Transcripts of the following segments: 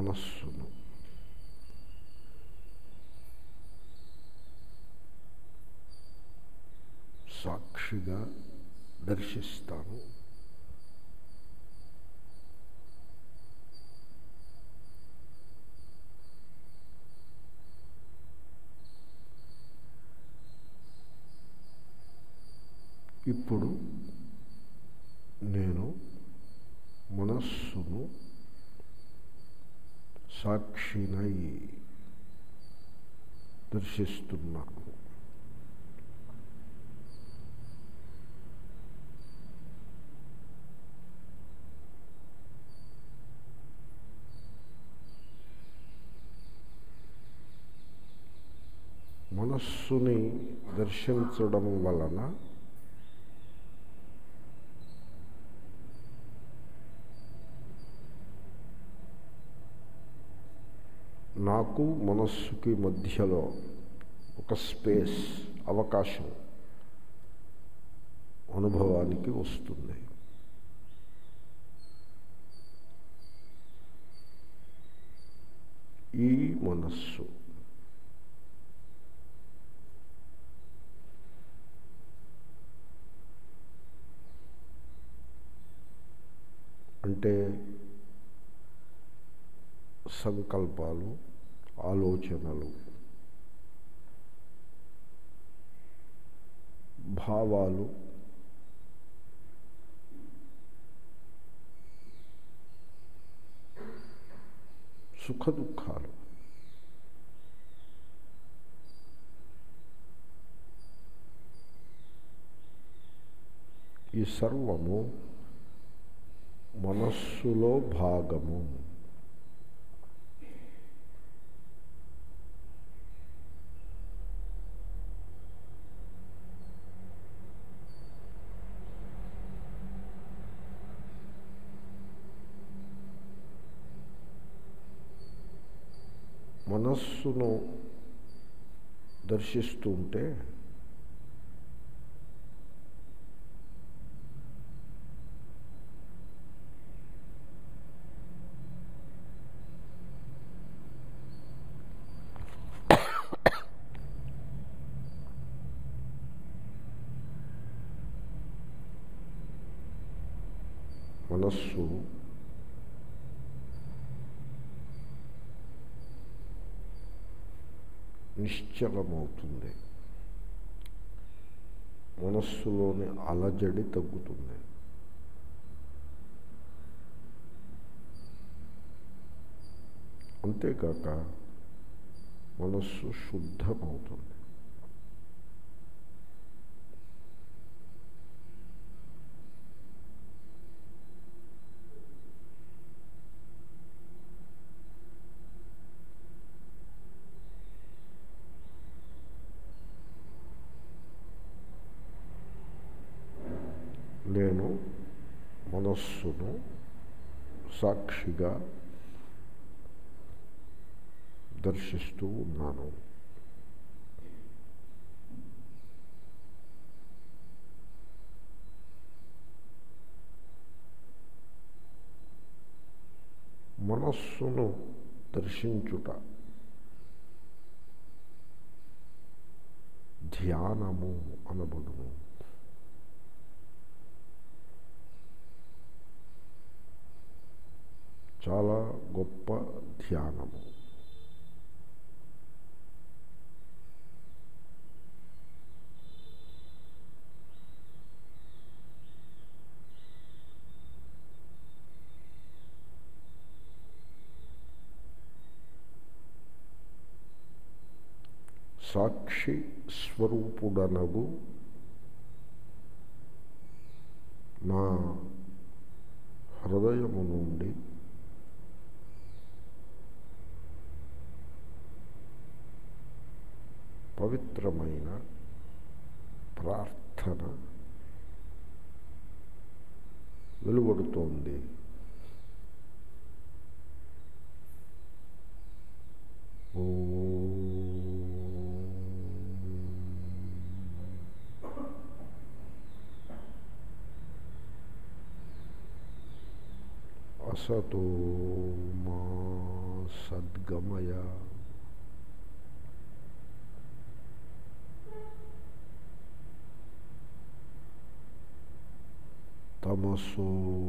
మనస్సును సాక్షిగా దర్శిస్తాను ఇప్పుడు నేను మనస్సును సాక్షినై దర్శిస్తున్నాను మనస్సుని దర్శించడం వలన నాకు మనస్సుకి మధ్యలో ఒక స్పేస్ అవకాశం అనుభవానికి వస్తుంది ఈ మనస్సు అంటే సంకల్పాలు ఆలోచనలు భావాలు సుఖ దుఃఖాలు ఈ సర్వము మనస్సులో భాగము మనస్సును దర్శిస్తూ ఉంటే మనస్సు నిశ్చలమవుతుంది మనస్సులోని అలజడి తగ్గుతుంది అంతేకాక మనస్సు శుద్ధమవుతుంది నేను మనస్సును సాక్షిగా దర్శిస్తూ ఉన్నాను మనస్సును దర్శించుట ధ్యానము అనబడును చాలా గొప్ప ధ్యానము సాక్షి స్వరూపుడనగు నా హృదయము నుండి పవిత్రమైన ప్రార్థన వెలువడుతోంది అసతో మా సద్గమయ తమసో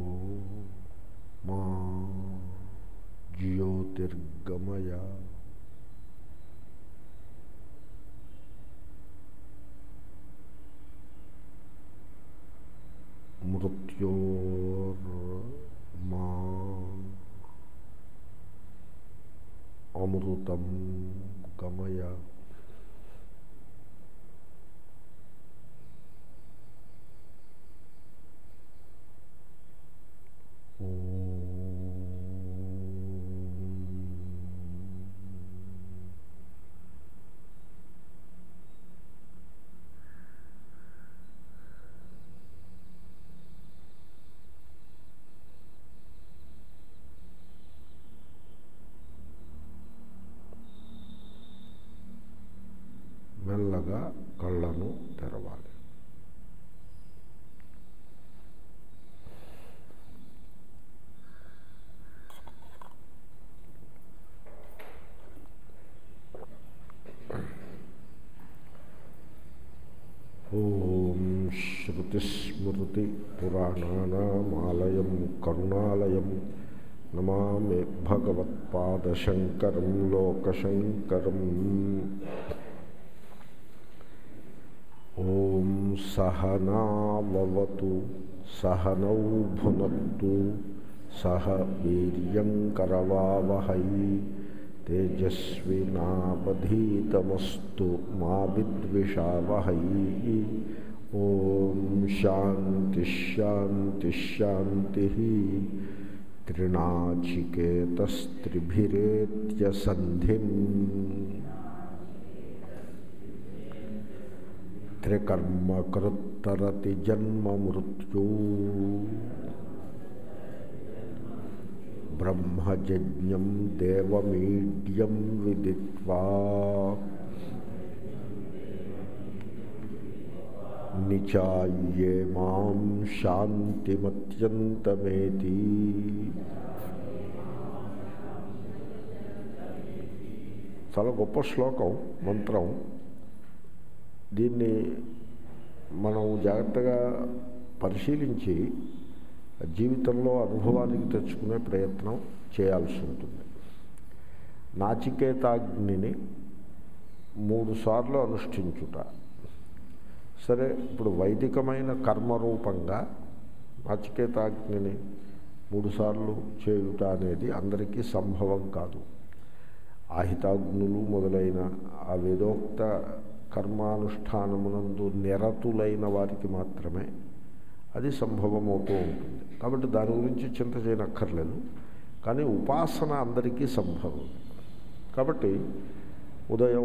మా జ్యోతిర్గమయ మృత్యోర్మా అమృతం గమయ మెల్లగా కళ్ళను తెరవాలి ఓం శ్రుతిస్మృతి పురాణానామాలయం కరుణాలయం నమామి భగవత్పాదశంకరం లోకశంకరం ఓం సహనావతు సహనౌ భునత్తు సహ వీర్యంకరవావహై తేజస్వినావధీతమస్తు మా విద్విషావహై ఓం శాంతి శాంతి శాంతి త్రినాచికేతస్త్రిభిరేత్య సంధిం త్రికర్మకృత్తరతి జన్మ మృత్యు బ్రహ్మజజ్ఞం దేవమీడ్యం విదిత్వా నిచాయ్యే మాం శాంతిమత్యంతమేతి చాలా గొప్ప శ్లోకం మంత్రం దీన్ని మనం జాగ్రత్తగా పరిశీలించి జీవితంలో అనుభవానికి తెచ్చుకునే ప్రయత్నం చేయాల్సి ఉంటుంది నాచికేతాగ్నిని మూడుసార్లు అనుష్ఠించుట సరే ఇప్పుడు వైదికమైన కర్మరూపంగా నాచికేతాగ్నిని మూడుసార్లు చేయుట అనేది అందరికీ సంభవం కాదు ఆహితాగ్నులు మొదలైన ఆ వేదోక్త కర్మానుష్ఠానమునందు నిరతులైన వారికి మాత్రమే అది సంభవమవుతూ ఉంటుంది కాబట్టి దాని గురించి చింత చేయనక్కర్లేదు కానీ ఉపాసన అందరికీ సంభవం కాబట్టి ఉదయం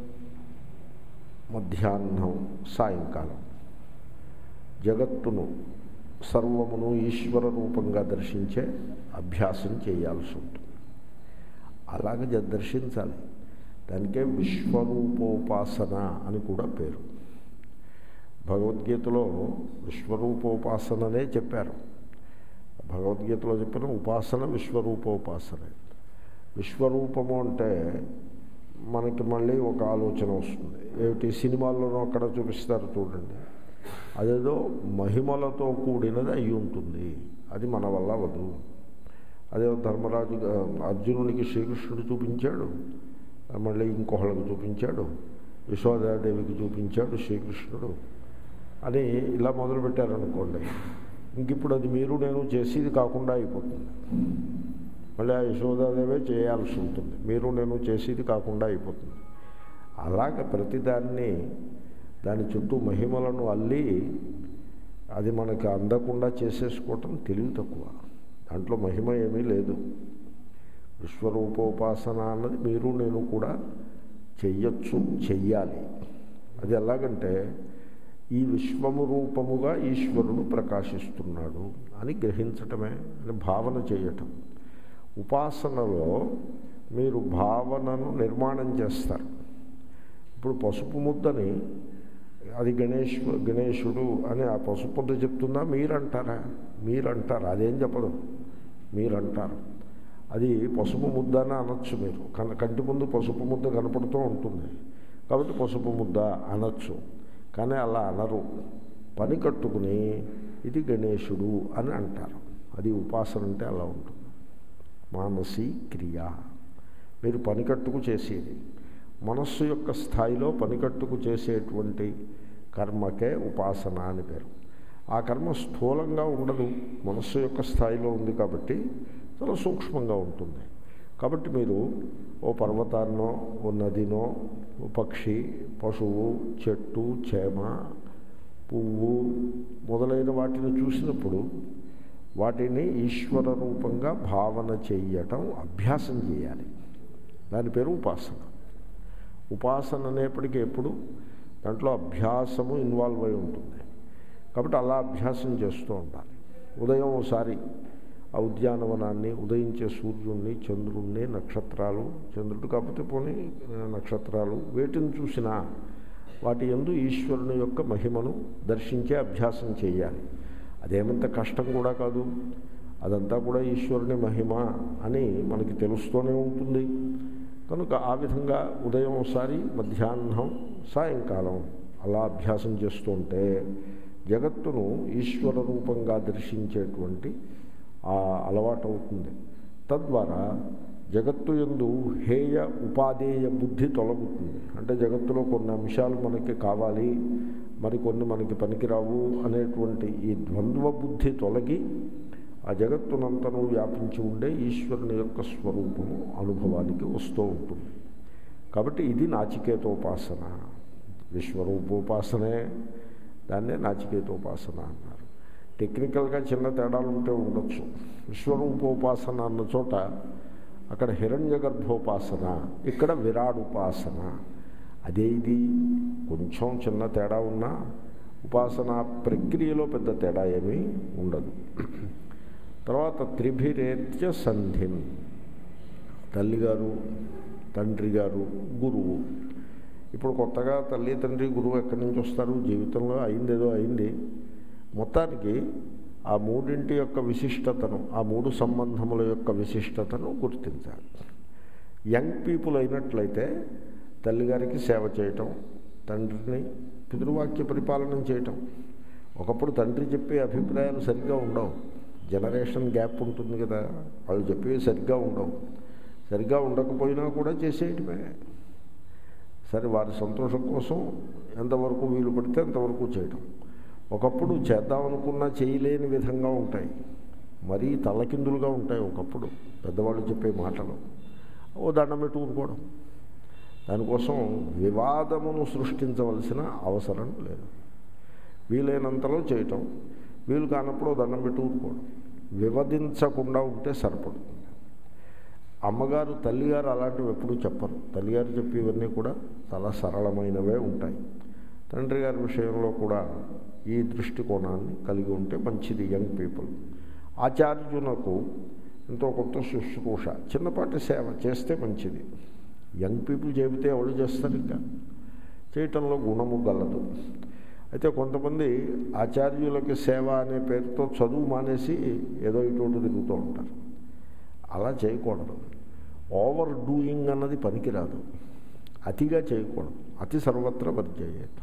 మధ్యాహ్నం సాయంకాలం జగత్తును సర్వమును ఈశ్వర రూపంగా దర్శించే అభ్యాసం చేయాల్సి ఉంటుంది అలాగే దర్శించాలి దానికే విశ్వరూపోపాసన అని కూడా పేరు భగవద్గీతలో విశ్వరూపోపాసననే చెప్పారు భగవద్గీతలో చెప్పిన ఉపాసన విశ్వరూపోపాసన విశ్వరూపము అంటే మనకి మళ్ళీ ఒక ఆలోచన వస్తుంది ఏమిటి సినిమాల్లోనూ అక్కడ చూపిస్తారు చూడండి అదేదో మహిమలతో కూడినది అయి ఉంటుంది అది మన వల్ల వద్దు అదే ధర్మరాజు అర్జునునికి శ్రీకృష్ణుడు చూపించాడు మళ్ళీ ఇంకొకళ్ళకి చూపించాడు యశోదాదేవికి చూపించాడు శ్రీకృష్ణుడు అని ఇలా మొదలుపెట్టారనుకోండి ఇంక ఇప్పుడు అది మీరు నేను చేసేది కాకుండా అయిపోతుంది మళ్ళీ ఆ యశోదాదేవే చేయాల్సి ఉంటుంది మీరు నేను చేసేది కాకుండా అయిపోతుంది అలాగ ప్రతిదాన్ని దాని చుట్టూ మహిమలను అల్లి అది మనకు అందకుండా చేసేసుకోవటం తెలివి తక్కువ దాంట్లో మహిమ ఏమీ లేదు విశ్వరూపోపాసన అన్నది మీరు నేను కూడా చెయ్యొచ్చు చెయ్యాలి అది ఎలాగంటే ఈ విశ్వము రూపముగా ఈశ్వరుడు ప్రకాశిస్తున్నాడు అని గ్రహించటమే అని భావన చేయటం ఉపాసనలో మీరు భావనను నిర్మాణం చేస్తారు ఇప్పుడు పసుపు ముద్దని అది గణేష్ గణేశుడు అని ఆ పసుపు ముద్ద చెప్తుందా మీరంటారా మీరంటారు అదేం చెప్పదు మీరంటారు అది పసుపు ముద్ద అని అనొచ్చు మీరు కన కంటి ముందు పసుపు ముద్ద కనపడుతూ ఉంటుంది కాబట్టి పసుపు ముద్ద అనొచ్చు కానీ అలా అనరు పని కట్టుకుని ఇది గణేశుడు అని అంటారు అది ఉపాసన అంటే అలా ఉంటుంది మానసి క్రియ మీరు పనికట్టుకు చేసేది మనస్సు యొక్క స్థాయిలో పనికట్టుకు చేసేటువంటి కర్మకే ఉపాసన అని పేరు ఆ కర్మ స్థూలంగా ఉండదు మనస్సు యొక్క స్థాయిలో ఉంది కాబట్టి చాలా సూక్ష్మంగా ఉంటుంది కాబట్టి మీరు ఓ పర్వతాన్నో ఓ నదినో ఓ పక్షి పశువు చెట్టు చేమ పువ్వు మొదలైన వాటిని చూసినప్పుడు వాటిని ఈశ్వర రూపంగా భావన చెయ్యటం అభ్యాసం చేయాలి దాని పేరు ఉపాసన ఉపాసన అనేప్పటికీ ఎప్పుడు దాంట్లో అభ్యాసము ఇన్వాల్వ్ అయి ఉంటుంది కాబట్టి అలా అభ్యాసం చేస్తూ ఉండాలి ఉదయం ఒకసారి ఆ ఉద్యానవనాన్ని ఉదయించే సూర్యుడిని చంద్రుణ్ణి నక్షత్రాలు చంద్రుడు కాకపోతే పోనీ నక్షత్రాలు వేటిని చూసినా వాటి ఎందు ఈశ్వరుని యొక్క మహిమను దర్శించే అభ్యాసం చేయాలి అదేమంత కష్టం కూడా కాదు అదంతా కూడా ఈశ్వరుని మహిమ అని మనకి తెలుస్తూనే ఉంటుంది కనుక ఆ విధంగా ఉదయం ఒకసారి మధ్యాహ్నం సాయంకాలం అలా అభ్యాసం చేస్తూ ఉంటే జగత్తును ఈశ్వర రూపంగా దర్శించేటువంటి ఆ అలవాటు అవుతుంది తద్వారా జగత్తు ఎందు హేయ ఉపాధేయ బుద్ధి తొలగుతుంది అంటే జగత్తులో కొన్ని అంశాలు మనకి కావాలి మరికొన్ని మనకి పనికిరావు అనేటువంటి ఈ ద్వంద్వ బుద్ధి తొలగి ఆ జగత్తునంతను వ్యాపించి ఉండే ఈశ్వరుని యొక్క స్వరూపము అనుభవానికి వస్తూ ఉంటుంది కాబట్టి ఇది నాచికేతోపాసన విశ్వరూపోపాసనే దాన్నే నాచికేతోపాసన అన్నారు టెక్నికల్గా చిన్న తేడాలు ఉంటే ఉండొచ్చు విశ్వరూపోపాసన అన్న చోట అక్కడ హిరణ్య గర్భోపాసన ఇక్కడ విరాడుపాసన అదే ఇది కొంచెం చిన్న తేడా ఉన్నా ఉపాసన ప్రక్రియలో పెద్ద తేడా ఏమీ ఉండదు తర్వాత త్రిభిరేత్య సంధిం తల్లిగారు తండ్రి గారు గురువు ఇప్పుడు కొత్తగా తల్లి తండ్రి గురువు ఎక్కడి నుంచి వస్తారు జీవితంలో అయిందేదో అయింది మొత్తానికి ఆ మూడింటి యొక్క విశిష్టతను ఆ మూడు సంబంధముల యొక్క విశిష్టతను గుర్తించాలి యంగ్ పీపుల్ అయినట్లయితే తల్లిగారికి సేవ చేయటం తండ్రిని పితృవాక్య పరిపాలన చేయటం ఒకప్పుడు తండ్రి చెప్పే అభిప్రాయాలు సరిగ్గా ఉండవు జనరేషన్ గ్యాప్ ఉంటుంది కదా వాళ్ళు చెప్పేవి సరిగ్గా ఉండవు సరిగ్గా ఉండకపోయినా కూడా చేసేయటమే సరే వారి సంతోషం కోసం ఎంతవరకు వీలు పడితే అంతవరకు చేయటం ఒకప్పుడు చేద్దామనుకున్నా చేయలేని విధంగా ఉంటాయి మరీ తలకిందులుగా ఉంటాయి ఒకప్పుడు పెద్దవాళ్ళు చెప్పే మాటలు ఓ దండం పెట్టి ఊరుకోవడం దానికోసం వివాదమును సృష్టించవలసిన అవసరం లేదు వీలైనంతలో చేయటం వీలు కానప్పుడు దండం పెట్టి ఊరుకోవడం వివదించకుండా ఉంటే సరిపడుతుంది అమ్మగారు తల్లిగారు అలాంటివి ఎప్పుడూ చెప్పరు తల్లిగారు చెప్పేవన్నీ కూడా చాలా సరళమైనవే ఉంటాయి తండ్రి గారి విషయంలో కూడా ఈ దృష్టికోణాన్ని కలిగి ఉంటే మంచిది యంగ్ పీపుల్ ఆచార్యునకు ఎంతో కొత్త శుశ్రూష చిన్నపాటి సేవ చేస్తే మంచిది యంగ్ పీపుల్ చెబితే ఎవరు చేస్తారు ఇంకా చేయటంలో గుణము గలదు అయితే కొంతమంది ఆచార్యులకి సేవ అనే పేరుతో చదువు మానేసి ఏదో ఇటువంటి తిరుగుతూ ఉంటారు అలా చేయకూడదు ఓవర్ డూయింగ్ అన్నది పనికిరాదు అతిగా చేయకూడదు అతి సర్వత్రా వర్జయ్యేది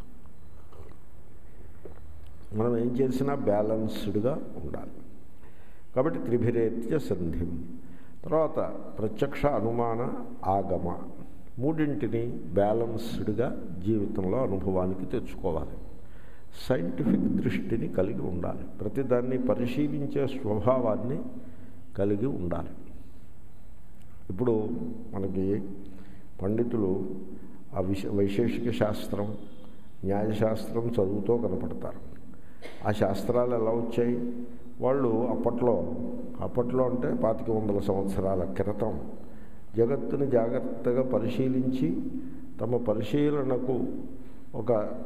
మనం ఏం చేసినా బ్యాలన్స్డ్గా ఉండాలి కాబట్టి త్రిభిరేత్య సంధిం తర్వాత ప్రత్యక్ష అనుమాన ఆగమ మూడింటిని బ్యాలన్స్డ్గా జీవితంలో అనుభవానికి తెచ్చుకోవాలి సైంటిఫిక్ దృష్టిని కలిగి ఉండాలి ప్రతిదాన్ని పరిశీలించే స్వభావాన్ని కలిగి ఉండాలి ఇప్పుడు మనకి పండితులు ఆ విశ వైశేషిక శాస్త్రం న్యాయశాస్త్రం చదువుతో కనపడతారు ఆ శాస్త్రాలు ఎలా వచ్చాయి వాళ్ళు అప్పట్లో అప్పట్లో అంటే పాతిక వందల సంవత్సరాల క్రితం జగత్తుని జాగ్రత్తగా పరిశీలించి తమ పరిశీలనకు ఒక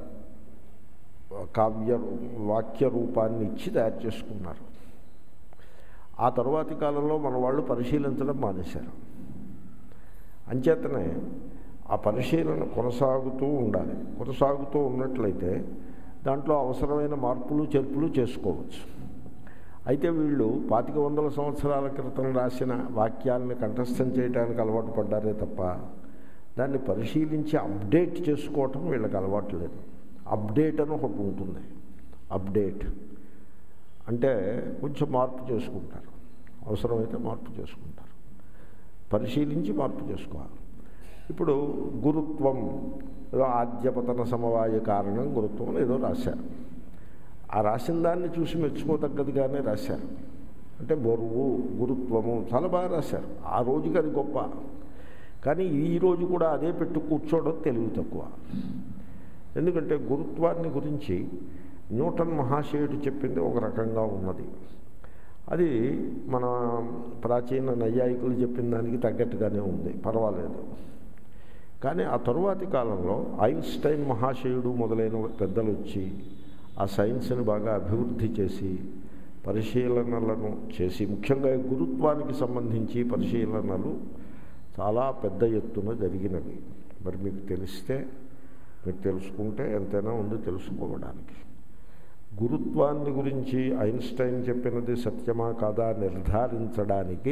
కావ్య వాక్య రూపాన్ని ఇచ్చి తయారు చేసుకున్నారు ఆ తరువాతి కాలంలో మన వాళ్ళు పరిశీలించడం మానేశారు అంచేతనే ఆ పరిశీలన కొనసాగుతూ ఉండాలి కొనసాగుతూ ఉన్నట్లయితే దాంట్లో అవసరమైన మార్పులు చేర్పులు చేసుకోవచ్చు అయితే వీళ్ళు పాతిక వందల సంవత్సరాల క్రితం రాసిన వాక్యాలని కంఠస్థం చేయడానికి అలవాటు పడ్డారే తప్ప దాన్ని పరిశీలించి అప్డేట్ చేసుకోవటం వీళ్ళకి అలవాటు లేదు అప్డేట్ అని ఒకటి ఉంటుంది అప్డేట్ అంటే కొంచెం మార్పు చేసుకుంటారు అవసరమైతే మార్పు చేసుకుంటారు పరిశీలించి మార్పు చేసుకోవాలి ఇప్పుడు గురుత్వం ఏదో ఆద్యపతన సమవాయ కారణం గురుత్వం అని ఏదో రాశారు ఆ రాసిన దాన్ని చూసి మెచ్చుకోదగ్గదిగానే రాశారు అంటే బరువు గురుత్వము చాలా బాగా రాశారు ఆ రోజుకి అది గొప్ప కానీ ఈ రోజు కూడా అదే పెట్టు కూర్చోవడం తెలివి తక్కువ ఎందుకంటే గురుత్వాన్ని గురించి న్యూటన్ మహాశయుడు చెప్పింది ఒక రకంగా ఉన్నది అది మన ప్రాచీన నైయాయికులు చెప్పిన దానికి తగ్గట్టుగానే ఉంది పర్వాలేదు కానీ ఆ తరువాతి కాలంలో ఐన్స్టైన్ మహాశయుడు మొదలైన పెద్దలు వచ్చి ఆ సైన్స్ని బాగా అభివృద్ధి చేసి పరిశీలనలను చేసి ముఖ్యంగా ఈ గురుత్వానికి సంబంధించి పరిశీలనలు చాలా పెద్ద ఎత్తున జరిగినవి మరి మీకు తెలిస్తే మీరు తెలుసుకుంటే ఎంతైనా ఉంది తెలుసుకోవడానికి గురుత్వాన్ని గురించి ఐన్స్టైన్ చెప్పినది సత్యమా కాదా నిర్ధారించడానికి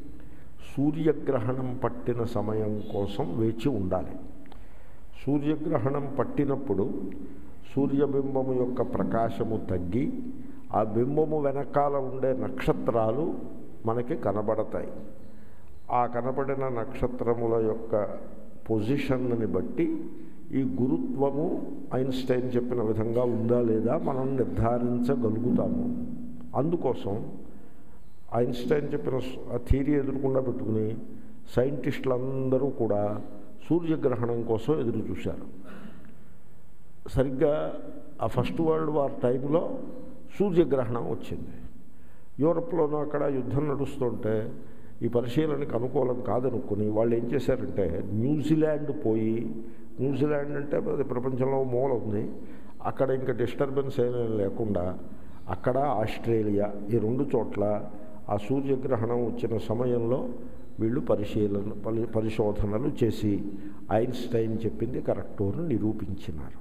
సూర్యగ్రహణం పట్టిన సమయం కోసం వేచి ఉండాలి సూర్యగ్రహణం పట్టినప్పుడు సూర్యబింబము యొక్క ప్రకాశము తగ్గి ఆ బింబము వెనకాల ఉండే నక్షత్రాలు మనకి కనబడతాయి ఆ కనబడిన నక్షత్రముల యొక్క పొజిషన్ని బట్టి ఈ గురుత్వము ఐన్స్టైన్ చెప్పిన విధంగా ఉందా లేదా మనం నిర్ధారించగలుగుతాము అందుకోసం ఐన్స్టైన్ చెప్పిన ఆ థీరీ ఎదుర్కొండా పెట్టుకుని సైంటిస్టులందరూ కూడా సూర్యగ్రహణం కోసం ఎదురు చూశారు సరిగ్గా ఆ ఫస్ట్ వరల్డ్ వార్ టైంలో సూర్యగ్రహణం వచ్చింది యూరప్లోనూ అక్కడ యుద్ధం నడుస్తుంటే ఈ పరిశీలనకు అనుకూలం కాదనుకుని వాళ్ళు ఏం చేశారంటే న్యూజిలాండ్ పోయి న్యూజిలాండ్ అంటే అది ప్రపంచంలో మూల ఉంది అక్కడ ఇంకా డిస్టర్బెన్స్ ఏమీ లేకుండా అక్కడ ఆస్ట్రేలియా ఈ రెండు చోట్ల ఆ సూర్యగ్రహణం వచ్చిన సమయంలో వీళ్ళు పరిశీలన పరి పరిశోధనలు చేసి ఐన్స్టైన్ చెప్పింది కరెక్టు అని నిరూపించినారు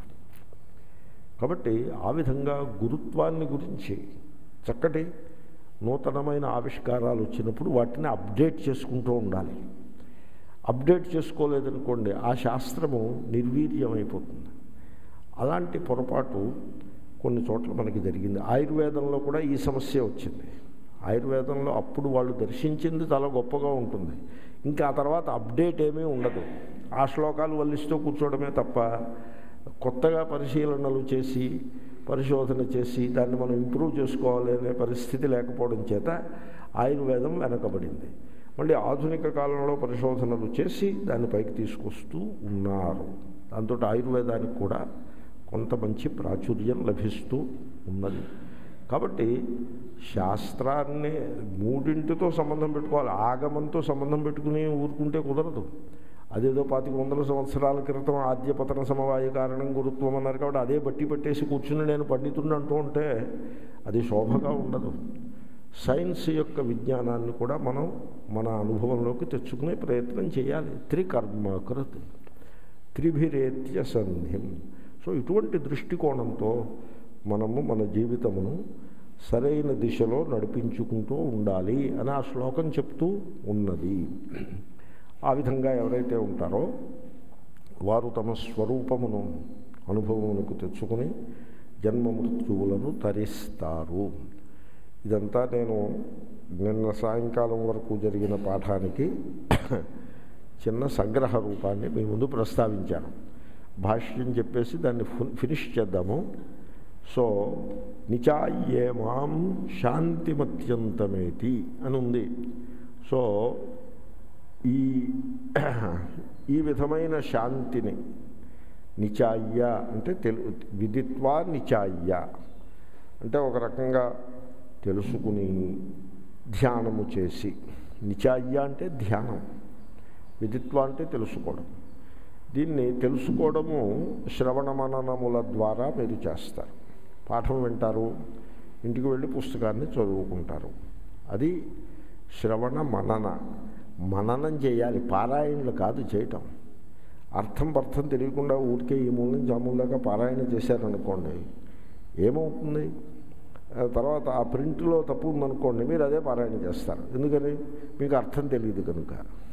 కాబట్టి ఆ విధంగా గురుత్వాన్ని గురించి చక్కటి నూతనమైన ఆవిష్కారాలు వచ్చినప్పుడు వాటిని అప్డేట్ చేసుకుంటూ ఉండాలి అప్డేట్ చేసుకోలేదనుకోండి ఆ శాస్త్రము నిర్వీర్యమైపోతుంది అలాంటి పొరపాటు కొన్ని చోట్ల మనకి జరిగింది ఆయుర్వేదంలో కూడా ఈ సమస్య వచ్చింది ఆయుర్వేదంలో అప్పుడు వాళ్ళు దర్శించింది చాలా గొప్పగా ఉంటుంది ఇంకా ఆ తర్వాత అప్డేట్ ఏమీ ఉండదు ఆ శ్లోకాలు వల్లిస్తూ కూర్చోవడమే తప్ప కొత్తగా పరిశీలనలు చేసి పరిశోధన చేసి దాన్ని మనం ఇంప్రూవ్ చేసుకోవాలి అనే పరిస్థితి లేకపోవడం చేత ఆయుర్వేదం వెనకబడింది మళ్ళీ ఆధునిక కాలంలో పరిశోధనలు చేసి దాన్ని పైకి తీసుకొస్తూ ఉన్నారు దాంతో ఆయుర్వేదానికి కూడా కొంత మంచి ప్రాచుర్యం లభిస్తూ ఉన్నది కాబట్టి శాస్త్రాన్ని మూడింటితో సంబంధం పెట్టుకోవాలి ఆగమంతో సంబంధం పెట్టుకుని ఊరుకుంటే కుదరదు అదేదో పాతిక వందల సంవత్సరాల క్రితం ఆద్యపతన సమవాయ కారణం గురుత్వం అన్నారు కాబట్టి అదే బట్టి పట్టేసి కూర్చుని నేను పండితుడిని అంటూ ఉంటే అది శోభగా ఉండదు సైన్స్ యొక్క విజ్ఞానాన్ని కూడా మనం మన అనుభవంలోకి తెచ్చుకునే ప్రయత్నం చేయాలి త్రికర్మకృత్ త్రిభిరేత్య సంధిం సో ఇటువంటి దృష్టికోణంతో మనము మన జీవితమును సరైన దిశలో నడిపించుకుంటూ ఉండాలి అని ఆ శ్లోకం చెప్తూ ఉన్నది ఆ విధంగా ఎవరైతే ఉంటారో వారు తమ స్వరూపమును అనుభవమునకు తెచ్చుకుని జన్మ మృత్యువులను తరిస్తారు ఇదంతా నేను నిన్న సాయంకాలం వరకు జరిగిన పాఠానికి చిన్న సంగ్రహ రూపాన్ని మీ ముందు ప్రస్తావించాను భాష్యం చెప్పేసి దాన్ని ఫినిష్ చేద్దాము సో నిచాయ్యే మాం శాంతిమత్యంతమేతి అని ఉంది సో ఈ ఈ విధమైన శాంతిని నిచాయ్య అంటే తెలు విదిత్వా నిచాయ్య అంటే ఒక రకంగా తెలుసుకుని ధ్యానము చేసి నిచాయ్య అంటే ధ్యానం విదిత్వ అంటే తెలుసుకోవడం దీన్ని తెలుసుకోవడము శ్రవణ మననముల ద్వారా మీరు చేస్తారు పాఠం వింటారు ఇంటికి వెళ్ళి పుస్తకాన్ని చదువుకుంటారు అది శ్రవణ మనన మననం చేయాలి పారాయణలు కాదు చేయటం అర్థం అర్థం తెలియకుండా ఊరికే ఈ మూల నుంచి ఆ మూల దాకా పారాయణ చేశారనుకోండి ఏమవుతుంది ఆ తర్వాత ఆ ప్రింట్లో తప్పు ఉందనుకోండి మీరు అదే పారాయణ చేస్తారు ఎందుకని మీకు అర్థం తెలియదు కనుక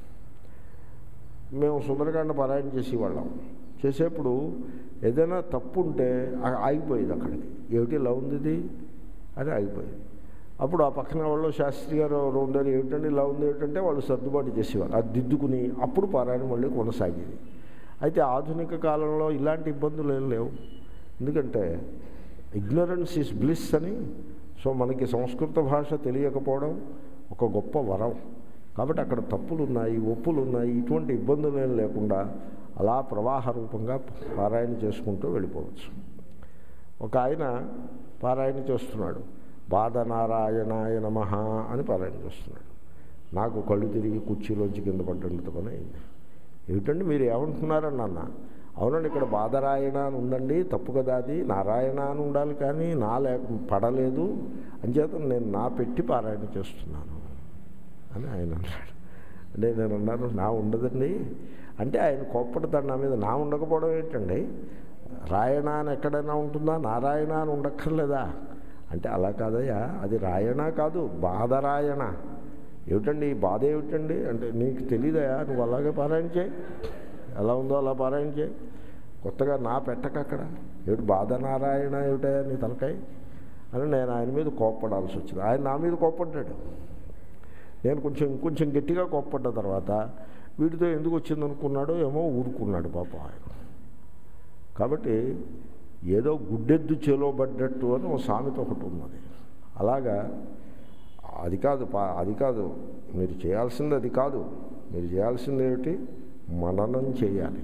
మేము సుందరకాండ పారాయణ చేసేవాళ్ళం చేసేప్పుడు ఏదైనా తప్పు ఉంటే ఆ- ఆగిపోయేది అక్కడికి ఏమిటి ఇలా ఉంది ఇది అని ఆగిపోయేది అప్పుడు ఆ పక్కన వాళ్ళు శాస్త్రి గారు ఎవరో ఉండేది ఏమిటండి ఇలా ఉంది ఏమిటంటే వాళ్ళు సర్దుబాటు చేసేవారు అది దిద్దుకుని అప్పుడు పారాయణ మళ్ళీ కొనసాగేది అయితే ఆధునిక కాలంలో ఇలాంటి ఇబ్బందులు ఏం లేవు ఎందుకంటే ఇగ్నరెన్స్ ఈజ్ బ్లిస్ అని సో మనకి సంస్కృత భాష తెలియకపోవడం ఒక గొప్ప వరం కాబట్టి అక్కడ తప్పులు ఉన్నాయి ఒప్పులు ఉన్నాయి ఇటువంటి ఇబ్బందులు ఏం లేకుండా అలా ప్రవాహ రూపంగా పారాయణ చేసుకుంటూ వెళ్ళిపోవచ్చు ఒక ఆయన పారాయణ చేస్తున్నాడు బాధనారాయణాయ నమ అని పారాయణ చేస్తున్నాడు నాకు కళ్ళు తిరిగి కుర్చీలోంచి కింద పడ్డంత పని అయింది ఏమిటండి మీరు ఏమంటున్నారని అన్న అవునండి ఇక్కడ బాధరాయణ అని ఉందండి తప్పు కదా అది నారాయణ అని ఉండాలి కానీ నా లేక పడలేదు అంచేత నేను నా పెట్టి పారాయణ చేస్తున్నాను అని ఆయన అన్నాడు అంటే నేను అన్నాను నా ఉండదండి అంటే ఆయన కోప్పడతాడు నా మీద నా ఉండకపోవడం ఏంటండి రాయణ అని ఎక్కడైనా ఉంటుందా నారాయణ అని ఉండక్కర్లేదా అంటే అలా కాదయ్యా అది రాయణ కాదు బాధరాయణ ఏమిటండి ఈ బాధ ఏమిటండి అంటే నీకు తెలియదయా నువ్వు అలాగే పారాయణ చేయి ఎలా ఉందో అలా పారాయణ చేయి కొత్తగా నా పెట్టక అక్కడ ఏమిటి బాధ నారాయణ ఏమిటయా నీ తలకాయ అని నేను ఆయన మీద కోప్పడాల్సి వచ్చింది ఆయన నా మీద కోప్పడ్డాడు నేను కొంచెం ఇంకొంచెం గట్టిగా కోప్పడ్డ తర్వాత వీటితో ఎందుకు వచ్చిందనుకున్నాడో ఏమో ఊరుకున్నాడు పాపం ఆయన కాబట్టి ఏదో గుడ్డెద్దు చెలోబడ్డట్టు అని ఒక సామెత ఒకటి ఉన్నది అలాగా అది కాదు పా- అది కాదు మీరు చేయాల్సింది అది కాదు మీరు చేయాల్సింది ఏమిటి మననం చేయాలి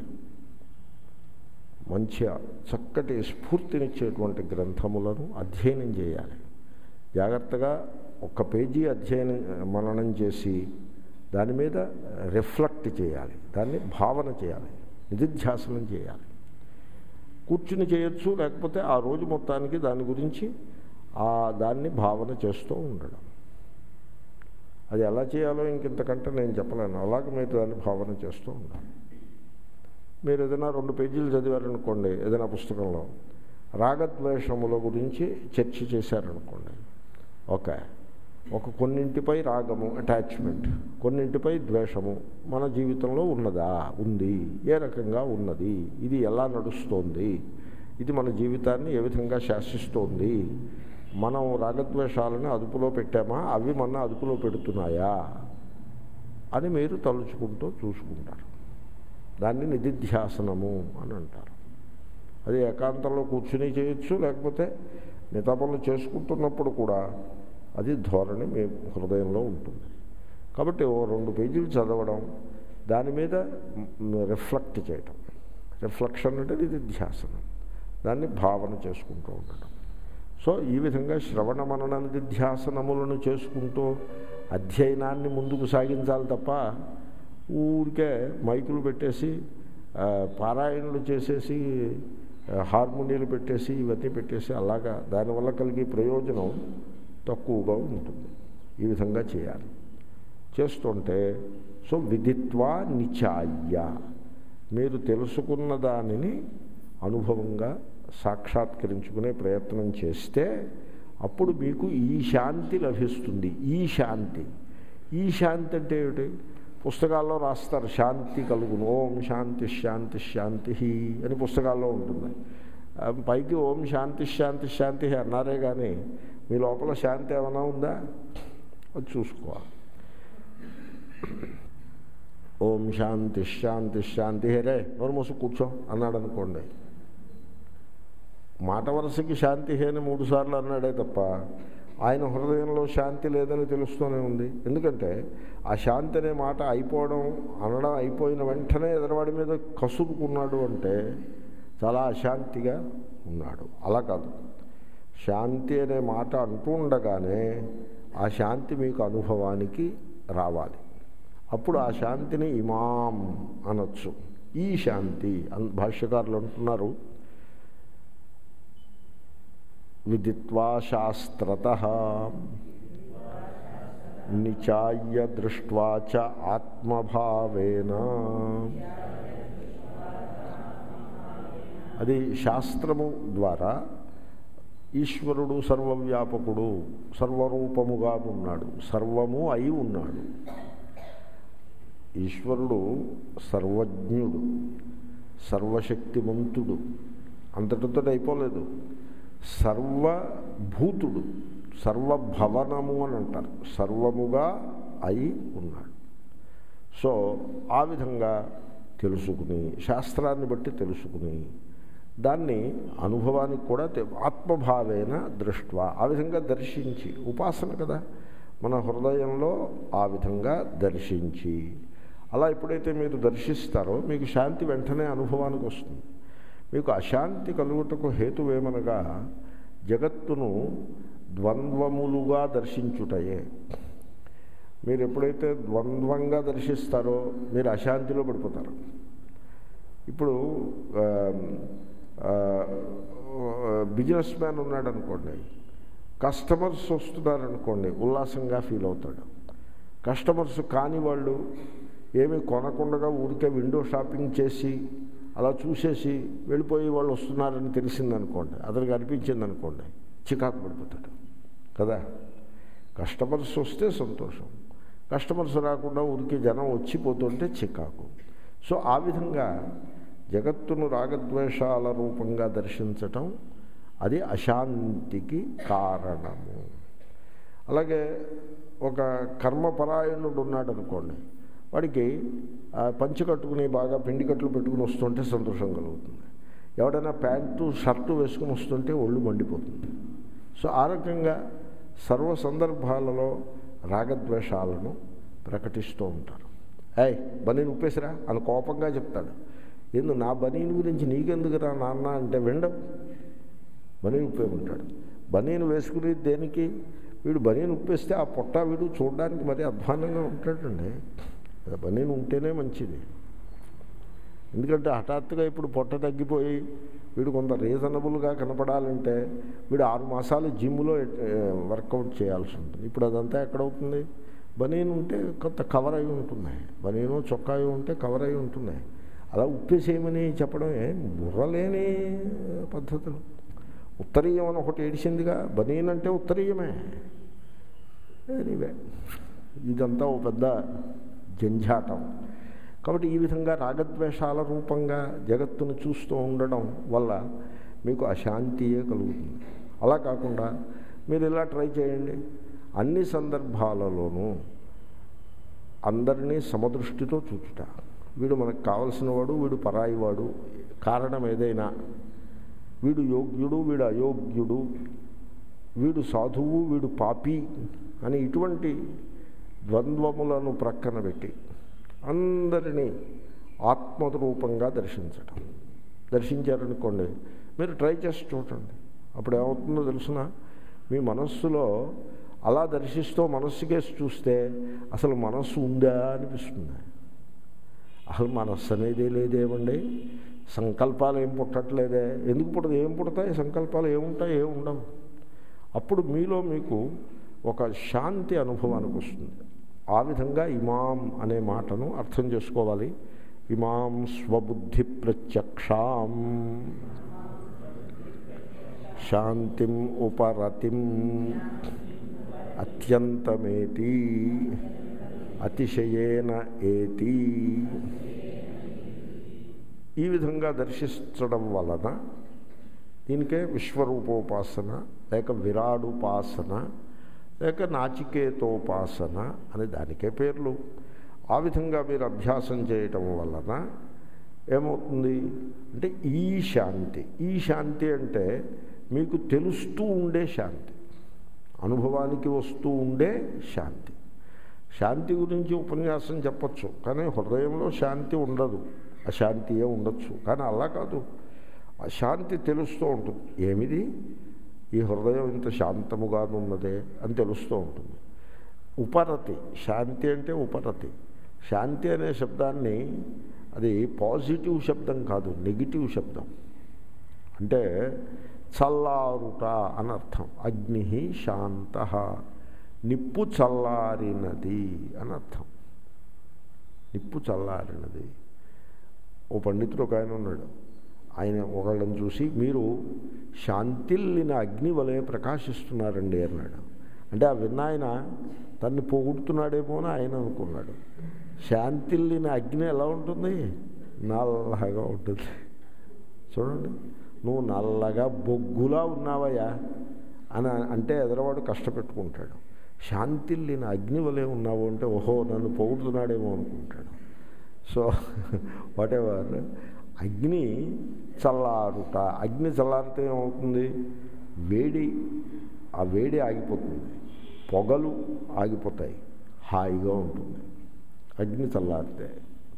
మంచిగా చక్కటి స్ఫూర్తినిచ్చేటువంటి గ్రంథములను అధ్యయనం చేయాలి జాగ్రత్తగా ఒక పేజీ అధ్యయనం మననం చేసి దాని మీద రిఫ్లెక్ట్ చేయాలి దాన్ని భావన చేయాలి నిధిధ్యాసనం చేయాలి కూర్చుని చేయొచ్చు లేకపోతే ఆ రోజు మొత్తానికి దాని గురించి ఆ దాన్ని భావన చేస్తూ ఉండడం అది ఎలా చేయాలో ఇంకింతకంటే నేను చెప్పలేను అలాగే మీరు దాన్ని భావన చేస్తూ ఉండాలి మీరు ఏదైనా రెండు పేజీలు చదివారనుకోండి ఏదైనా పుస్తకంలో రాగద్వేషముల గురించి చర్చ చేశారనుకోండి ఓకే ఒక కొన్నింటిపై రాగము అటాచ్మెంట్ కొన్నింటిపై ద్వేషము మన జీవితంలో ఉన్నదా ఉంది ఏ రకంగా ఉన్నది ఇది ఎలా నడుస్తోంది ఇది మన జీవితాన్ని ఏ విధంగా శాసిస్తోంది మనం రాగద్వేషాలను అదుపులో పెట్టామా అవి మన అదుపులో పెడుతున్నాయా అని మీరు తలుచుకుంటూ చూసుకుంటారు దాన్ని నిధిధ్యాసనము అని అంటారు అది ఏకాంతంలో కూర్చుని చేయొచ్చు లేకపోతే మిగతా పనులు చేసుకుంటున్నప్పుడు కూడా అది ధోరణి మీ హృదయంలో ఉంటుంది కాబట్టి ఓ రెండు పేజీలు చదవడం దాని మీద రిఫ్లెక్ట్ చేయటం రిఫ్లెక్షన్ అంటే నిధిధ్యాసనం దాన్ని భావన చేసుకుంటూ ఉండటం సో ఈ విధంగా శ్రవణ మనన నిధిధ్యాసనములను చేసుకుంటూ అధ్యయనాన్ని ముందుకు సాగించాలి తప్ప ఊరికే మైకులు పెట్టేసి ఆ, పారాయణలు చేసేసి ఆ, హార్మోనియాలు పెట్టేసి ఇవన్నీ పెట్టేసి అలాగా దానివల్ల కలిగే ప్రయోజనం తక్కువగా ఉంటుంది ఈ విధంగా చేయాలి చేస్తుంటే సో విదిత్వా నిచాయ్య మీరు తెలుసుకున్న దానిని అనుభవంగా సాక్షాత్కరించుకునే ప్రయత్నం చేస్తే అప్పుడు మీకు ఈ శాంతి లభిస్తుంది ఈ శాంతి ఈ శాంతి అంటే ఏమిటి పుస్తకాల్లో రాస్తారు శాంతి కలుగును ఓం శాంతి శాంతి శాంతి అని పుస్తకాల్లో ఉంటుంది ఆ, పైకి ఓం శాంతి శాంతి శాంతి అన్నారే కానీ మీ లోపల శాంతి ఏమైనా ఉందా అది చూసుకోవాలి ఓం శాంతి శాంతి శాంతి హే నోరు మూసు కూర్చో అన్నాడు అనుకోండి మాట వరుసకి శాంతి హే అని మూడు సార్లు అన్నాడే తప్ప ఆయన హృదయంలో శాంతి లేదని తెలుస్తూనే ఉంది ఎందుకంటే ఆ శాంతి అనే మాట అయిపోవడం అనడం అయిపోయిన వెంటనే ఎదరవాడి మీద కసురుకున్నాడు అంటే చాలా అశాంతిగా ఉన్నాడు అలా కాదు శాంతి అనే మాట అంటూ ఉండగానే ఆ శాంతి మీకు అనుభవానికి రావాలి అప్పుడు ఆ శాంతిని ఇమాం అనొచ్చు ఈ శాంతి అన్ భాష్యకారులు అంటున్నారు విదిత్వా శాస్త్రత నిచాయ్య దృష్ట్వా చ ఆత్మభావేన అది శాస్త్రము ద్వారా ఈశ్వరుడు సర్వవ్యాపకుడు సర్వరూపముగా ఉన్నాడు సర్వము అయి ఉన్నాడు ఈశ్వరుడు సర్వజ్ఞుడు సర్వశక్తిమంతుడు అంతటితో అయిపోలేదు సర్వభూతుడు సర్వభవనము అని అంటారు సర్వముగా అయి ఉన్నాడు సో ఆ విధంగా తెలుసుకుని శాస్త్రాన్ని బట్టి తెలుసుకుని దాన్ని అనుభవానికి కూడా తె- ఆత్మభావేన దృష్ట్వ ఆ విధంగా దర్శించి ఉపాసన కదా మన హృదయంలో ఆ విధంగా దర్శించి అలా ఎప్పుడైతే మీరు దర్శిస్తారో మీకు శాంతి వెంటనే అనుభవానికి వస్తుంది మీకు అశాంతి కలుగుటకు హేతువేమనగా జగత్తును ద్వంద్వములుగా దర్శించుటయే మీరు ఎప్పుడైతే ద్వంద్వంగా దర్శిస్తారో మీరు అశాంతిలో పడిపోతారు ఇప్పుడు బిజినెస్ మ్యాన్ ఉన్నాడు అనుకోండి కస్టమర్స్ వస్తున్నారనుకోండి ఉల్లాసంగా ఫీల్ అవుతాడు కస్టమర్స్ కాని వాళ్ళు ఏమి కొనకుండా ఊరికే విండో షాపింగ్ చేసి అలా చూసేసి వెళ్ళిపోయి వాళ్ళు వస్తున్నారని తెలిసిందనుకోండి అతనికి అనిపించింది అనుకోండి చికాకు పడిపోతాడు కదా కస్టమర్స్ వస్తే సంతోషం కస్టమర్స్ రాకుండా ఊరికి జనం వచ్చిపోతుంటే చికాకు సో ఆ విధంగా జగత్తును రాగద్వేషాల రూపంగా దర్శించటం అది అశాంతికి కారణము అలాగే ఒక కర్మపరాయణుడు ఉన్నాడు అనుకోండి వాడికి ఆ పంచి కట్టుకుని బాగా పిండి కట్లు పెట్టుకుని వస్తుంటే సంతోషం కలుగుతుంది ఎవడైనా ప్యాంటు షర్టు వేసుకుని వస్తుంటే ఒళ్ళు మండిపోతుంది సో ఆ రకంగా సర్వ సందర్భాలలో రాగద్వేషాలను ప్రకటిస్తూ ఉంటారు ఏయ్ బనీని ఉప్పేసిరా అని కోపంగా చెప్తాడు ఎందు నా బనీని గురించి నీకెందుకురా నాన్న అంటే వినడం బనీని ఉప్పేమంటాడు బనీను వేసుకుని దేనికి వీడు బనీను ఉప్పేస్తే ఆ పొట్ట వీడు చూడడానికి మరీ అధ్వానంగా ఉంటాడండి బనీను ఉంటేనే మంచిది ఎందుకంటే హఠాత్తుగా ఇప్పుడు పొట్ట తగ్గిపోయి వీడు కొంత రీజనబుల్గా కనపడాలంటే వీడు ఆరు మాసాలు జిమ్లో వర్కౌట్ చేయాల్సి ఉంటుంది ఇప్పుడు అదంతా ఎక్కడవుతుంది బనీన్ ఉంటే కొంత కవర్ అయి ఉంటుంది బనీను చొక్కాయి ఉంటే కవర్ అయి ఉంటుంది అలా ఉప్పేసేయమని చెప్పడం ఏం బుర్రలేని పద్ధతులు ఉత్తరీయం అని ఒకటి ఏడిచిందిగా బనీన్ అంటే ఉత్తరీయమే ఎనీవే ఇదంతా ఒక పెద్ద జంఝాటం కాబట్టి ఈ విధంగా రాగద్వేషాల రూపంగా జగత్తును చూస్తూ ఉండడం వల్ల మీకు అశాంతియే కలుగుతుంది అలా కాకుండా మీరు ఇలా ట్రై చేయండి అన్ని సందర్భాలలోనూ అందరినీ సమదృష్టితో చూచుట వీడు మనకు కావలసిన వాడు వీడు పరాయివాడు కారణం ఏదైనా వీడు యోగ్యుడు వీడు అయోగ్యుడు వీడు సాధువు వీడు పాపి అని ఇటువంటి ద్వంద్వములను ప్రక్కన పెట్టి అందరినీ ఆత్మరూపంగా దర్శించటం దర్శించారనుకోండి మీరు ట్రై చేసి చూడండి అప్పుడు ఏమవుతుందో తెలుసిన మీ మనస్సులో అలా దర్శిస్తూ మనస్సుకేసి చూస్తే అసలు మనస్సు ఉందా అనిపిస్తుంది అసలు మనస్సు అనేదే లేదేమండి సంకల్పాలు ఏం పుట్టట్లేదే ఎందుకు పుట్టదు ఏం పుడతాయి సంకల్పాలు ఏముంటాయి ఏం ఉండవు అప్పుడు మీలో మీకు ఒక శాంతి అనుభవానికి వస్తుంది ఆ విధంగా ఇమాం అనే మాటను అర్థం చేసుకోవాలి ఇమాం స్వబుద్ధి ప్రత్యక్షాం శాంతిం ఉపరతిం అత్యంతమేతి అతిశయేన ఏతి ఈ విధంగా దర్శించడం వలన దీనికే విశ్వరూపోపాసన లేక విరాడుపాసన లేక నాచికేతోపాసన అని దానికే పేర్లు ఆ విధంగా మీరు అభ్యాసం చేయటం వలన ఏమవుతుంది అంటే ఈ శాంతి ఈ శాంతి అంటే మీకు తెలుస్తూ ఉండే శాంతి అనుభవానికి వస్తూ ఉండే శాంతి శాంతి గురించి ఉపన్యాసం చెప్పచ్చు కానీ హృదయంలో శాంతి ఉండదు అశాంతియే ఉండొచ్చు కానీ అలా కాదు అశాంతి తెలుస్తూ ఉంటుంది ఏమిది ఈ హృదయం ఇంత శాంతముగా ఉన్నదే అని తెలుస్తూ ఉంటుంది ఉపరతి శాంతి అంటే ఉపరతి శాంతి అనే శబ్దాన్ని అది పాజిటివ్ శబ్దం కాదు నెగిటివ్ శబ్దం అంటే చల్లారుట అని అర్థం అగ్ని శాంత నిప్పు చల్లారినది అని అర్థం నిప్పు చల్లారినది ఓ పండితుడు ఒక ఆయన ఉన్నాడు ఆయన ఒకళ్ళని చూసి మీరు శాంతిల్లిన అగ్ని వలె ప్రకాశిస్తున్నారండి అన్నాడు అంటే ఆ విన్న ఆయన తన్ని పొగుడుతున్నాడేమో అని ఆయన అనుకున్నాడు శాంతిల్లిన అగ్ని ఎలా ఉంటుంది నల్లగా ఉంటుంది చూడండి నువ్వు నల్లగా బొగ్గులా ఉన్నావయ్యా అని అంటే ఎదరవాడు కష్టపెట్టుకుంటాడు శాంతిల్లిన అగ్ని వలె ఉన్నావు అంటే ఓహో నన్ను పొగుడుతున్నాడేమో అనుకుంటాడు సో వాట్ ఎవర్ అగ్ని చల్లారుట అగ్ని చల్లారితే ఏమవుతుంది వేడి ఆ వేడి ఆగిపోతుంది పొగలు ఆగిపోతాయి హాయిగా ఉంటుంది అగ్ని చల్లారితే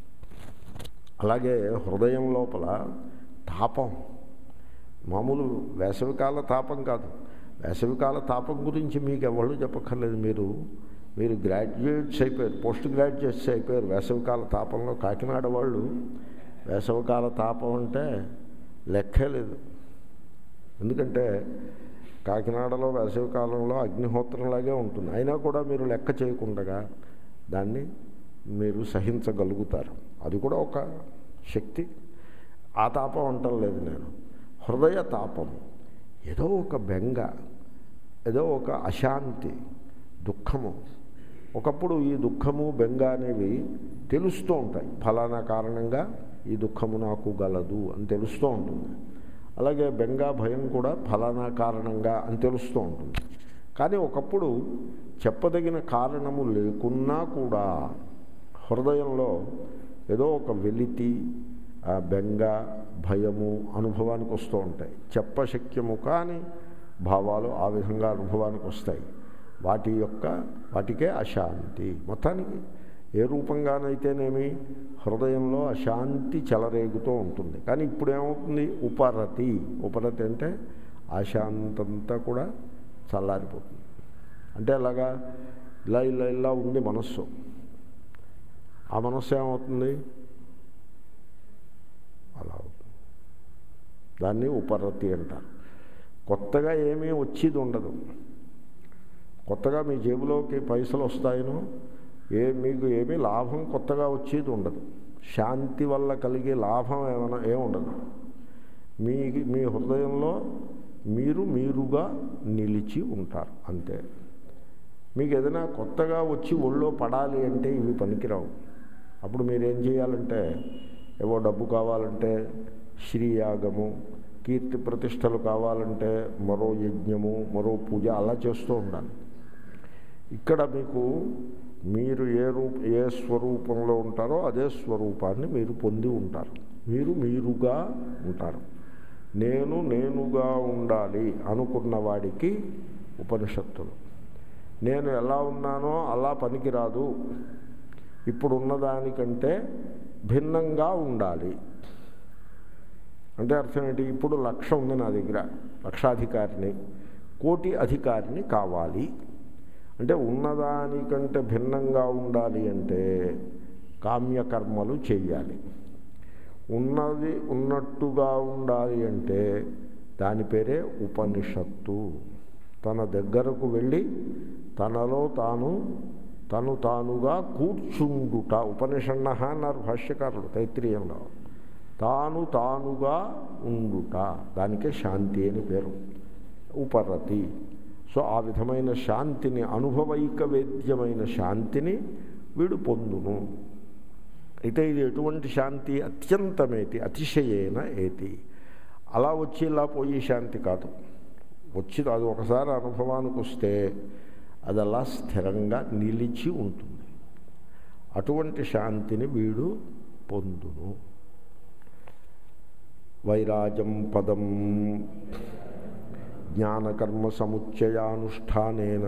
అలాగే హృదయం లోపల తాపం మామూలు వేసవికాల తాపం కాదు వేసవికాల తాపం గురించి మీకు ఎవరు చెప్పక్కర్లేదు మీరు మీరు గ్రాడ్యుయేట్స్ అయిపోయారు పోస్ట్ గ్రాడ్యుయేట్స్ అయిపోయారు వేసవికాల తాపంలో కాకినాడ వాళ్ళు వేసవికాల తాపం అంటే లెక్కే లేదు ఎందుకంటే కాకినాడలో వేసవికాలంలో అగ్నిహోత్రంలాగే ఉంటుంది అయినా కూడా మీరు లెక్క చేయకుండా దాన్ని మీరు సహించగలుగుతారు అది కూడా ఒక శక్తి ఆ తాపం అంటం లేదు నేను హృదయ తాపం ఏదో ఒక బెంగ ఏదో ఒక అశాంతి దుఃఖము ఒకప్పుడు ఈ దుఃఖము బెంగ అనేవి తెలుస్తూ ఉంటాయి ఫలానా కారణంగా ఈ దుఃఖము నాకు గలదు అని తెలుస్తూ ఉంటుంది అలాగే బెంగ భయం కూడా ఫలానా కారణంగా అని తెలుస్తూ ఉంటుంది కానీ ఒకప్పుడు చెప్పదగిన కారణము లేకున్నా కూడా హృదయంలో ఏదో ఒక వెలితి ఆ బెంగ భయము అనుభవానికి వస్తూ ఉంటాయి చెప్పశక్యము కానీ భావాలు ఆ విధంగా అనుభవానికి వస్తాయి వాటి యొక్క వాటికే అశాంతి మొత్తానికి ఏ రూపంగానైతేనేమి హృదయంలో అశాంతి చెలరేగుతూ ఉంటుంది కానీ ఇప్పుడు ఏమవుతుంది ఉపరతి ఉపరతి అంటే అశాంతంతా కూడా చల్లారిపోతుంది అంటే అలాగా ఇలా ఇలా ఇలా ఉంది మనస్సు ఆ మనస్సు ఏమవుతుంది అలా అవుతుంది దాన్ని ఉపరతి అంటారు కొత్తగా ఏమీ వచ్చేది ఉండదు కొత్తగా మీ జేబులోకి పైసలు వస్తాయనో ఏ మీకు ఏమీ లాభం కొత్తగా వచ్చేది ఉండదు శాంతి వల్ల కలిగే లాభం ఏమైనా ఏముండదు మీ మీ హృదయంలో మీరు మీరుగా నిలిచి ఉంటారు అంతే మీకు ఏదైనా కొత్తగా వచ్చి ఒళ్ళో పడాలి అంటే ఇవి పనికిరావు అప్పుడు మీరు ఏం చేయాలంటే ఏవో డబ్బు కావాలంటే శ్రీయాగము కీర్తి ప్రతిష్టలు కావాలంటే మరో యజ్ఞము మరో పూజ అలా చేస్తూ ఉండాలి ఇక్కడ మీకు మీరు ఏ రూప ఏ స్వరూపంలో ఉంటారో అదే స్వరూపాన్ని మీరు పొంది ఉంటారు మీరు మీరుగా ఉంటారు నేను నేనుగా ఉండాలి అనుకున్న వాడికి ఉపనిషత్తులు నేను ఎలా ఉన్నానో అలా పనికిరాదు ఇప్పుడున్న దానికంటే భిన్నంగా ఉండాలి అంటే అర్థం ఏంటి ఇప్పుడు లక్ష ఉంది నా దగ్గర లక్షాధికారిని కోటి అధికారిని కావాలి అంటే ఉన్నదానికంటే భిన్నంగా ఉండాలి అంటే కామ్యకర్మలు చెయ్యాలి ఉన్నది ఉన్నట్టుగా ఉండాలి అంటే దాని పేరే ఉపనిషత్తు తన దగ్గరకు వెళ్ళి తనలో తాను తను తానుగా కూర్చుండుట ఉపనిషన్న అన్నారు భాష్యకారులు తైత్రీయంలో తాను తానుగా ఉండుట దానికే శాంతి అని పేరు ఉపరతి సో ఆ విధమైన శాంతిని అనుభవైక వేద్యమైన శాంతిని వీడు పొందును అయితే ఇది ఎటువంటి శాంతి అత్యంతమేతి అతిశయేన ఏతి అలా వచ్చి ఇలా పోయి శాంతి కాదు వచ్చి అది ఒకసారి అనుభవానికి వస్తే అది అలా స్థిరంగా నిలిచి ఉంటుంది అటువంటి శాంతిని వీడు పొందును వైరాజం పదం జ్ఞానకర్మ సముచ్చయానుష్ఠానేన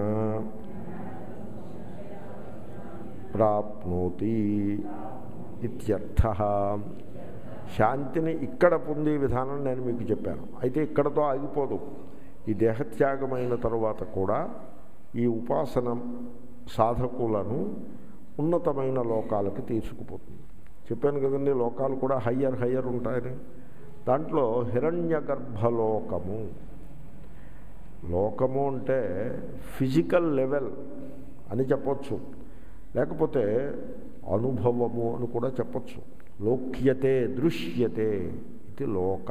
ప్రాప్నోతి ఇత్యర్థ శాంతిని ఇక్కడ పొందే విధానం నేను మీకు చెప్పాను అయితే ఇక్కడతో ఆగిపోదు ఈ దేహత్యాగమైన తరువాత కూడా ఈ ఉపాసన సాధకులను ఉన్నతమైన లోకాలకి తీసుకుపోతుంది చెప్పాను కదండి లోకాలు కూడా హయ్యర్ హయ్యర్ ఉంటాయని దాంట్లో హిరణ్య గర్భలోకము లోకము అంటే ఫిజికల్ లెవెల్ అని చెప్పచ్చు లేకపోతే అనుభవము అని కూడా చెప్పచ్చు లోక్యతే దృశ్యతే ఇది లోక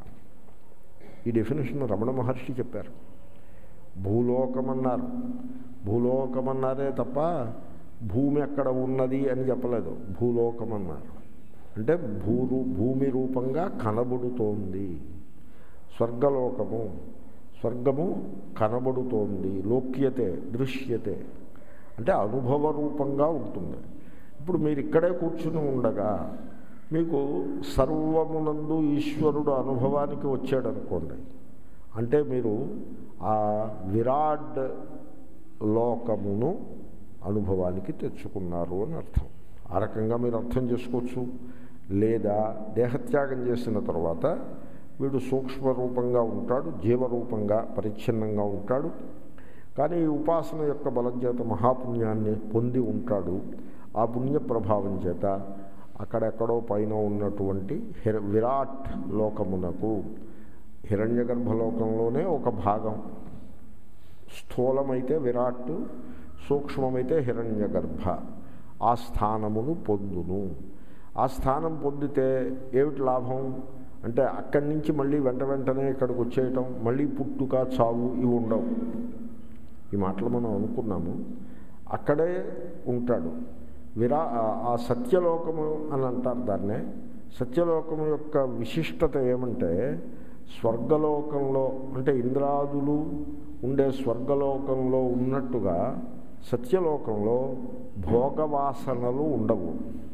ఈ డెఫినేషన్ రమణ మహర్షి చెప్పారు భూలోకమన్నారు భూలోకమన్నారే తప్ప భూమి ఎక్కడ ఉన్నది అని చెప్పలేదు భూలోకమన్నారు అంటే భూరు భూమి రూపంగా కనబడుతోంది స్వర్గలోకము స్వర్గము కనబడుతోంది లోక్యతే దృశ్యతే అంటే అనుభవ రూపంగా ఉంటుంది ఇప్పుడు మీరు ఇక్కడే కూర్చుని ఉండగా మీకు సర్వమునందు ఈశ్వరుడు అనుభవానికి వచ్చాడు అనుకోండి అంటే మీరు ఆ విరాట్ లోకమును అనుభవానికి తెచ్చుకున్నారు అని అర్థం ఆ రకంగా మీరు అర్థం చేసుకోవచ్చు లేదా దేహత్యాగం చేసిన తర్వాత వీడు సూక్ష్మ రూపంగా ఉంటాడు జీవరూపంగా పరిచ్ఛిన్నంగా ఉంటాడు కానీ ఈ ఉపాసన యొక్క బలం చేత మహాపుణ్యాన్ని పొంది ఉంటాడు ఆ పుణ్య ప్రభావం చేత అక్కడెక్కడో పైన ఉన్నటువంటి హిర విరాట్ లోకమునకు హిరణ్య గర్భలోకంలోనే ఒక భాగం స్థూలమైతే విరాట్ సూక్ష్మమైతే హిరణ్య గర్భ ఆ స్థానమును పొందును ఆ స్థానం పొందితే ఏమిటి లాభం అంటే అక్కడి నుంచి మళ్ళీ వెంట వెంటనే ఇక్కడికి వచ్చేయటం మళ్ళీ పుట్టుక చావు ఇవి ఉండవు ఈ మాటలు మనం అనుకున్నాము అక్కడే ఉంటాడు విరా ఆ సత్యలోకము అని అంటారు దాన్నే సత్యలోకము యొక్క విశిష్టత ఏమంటే స్వర్గలోకంలో అంటే ఇంద్రాదులు ఉండే స్వర్గలోకంలో ఉన్నట్టుగా సత్యలోకంలో భోగవాసనలు ఉండవు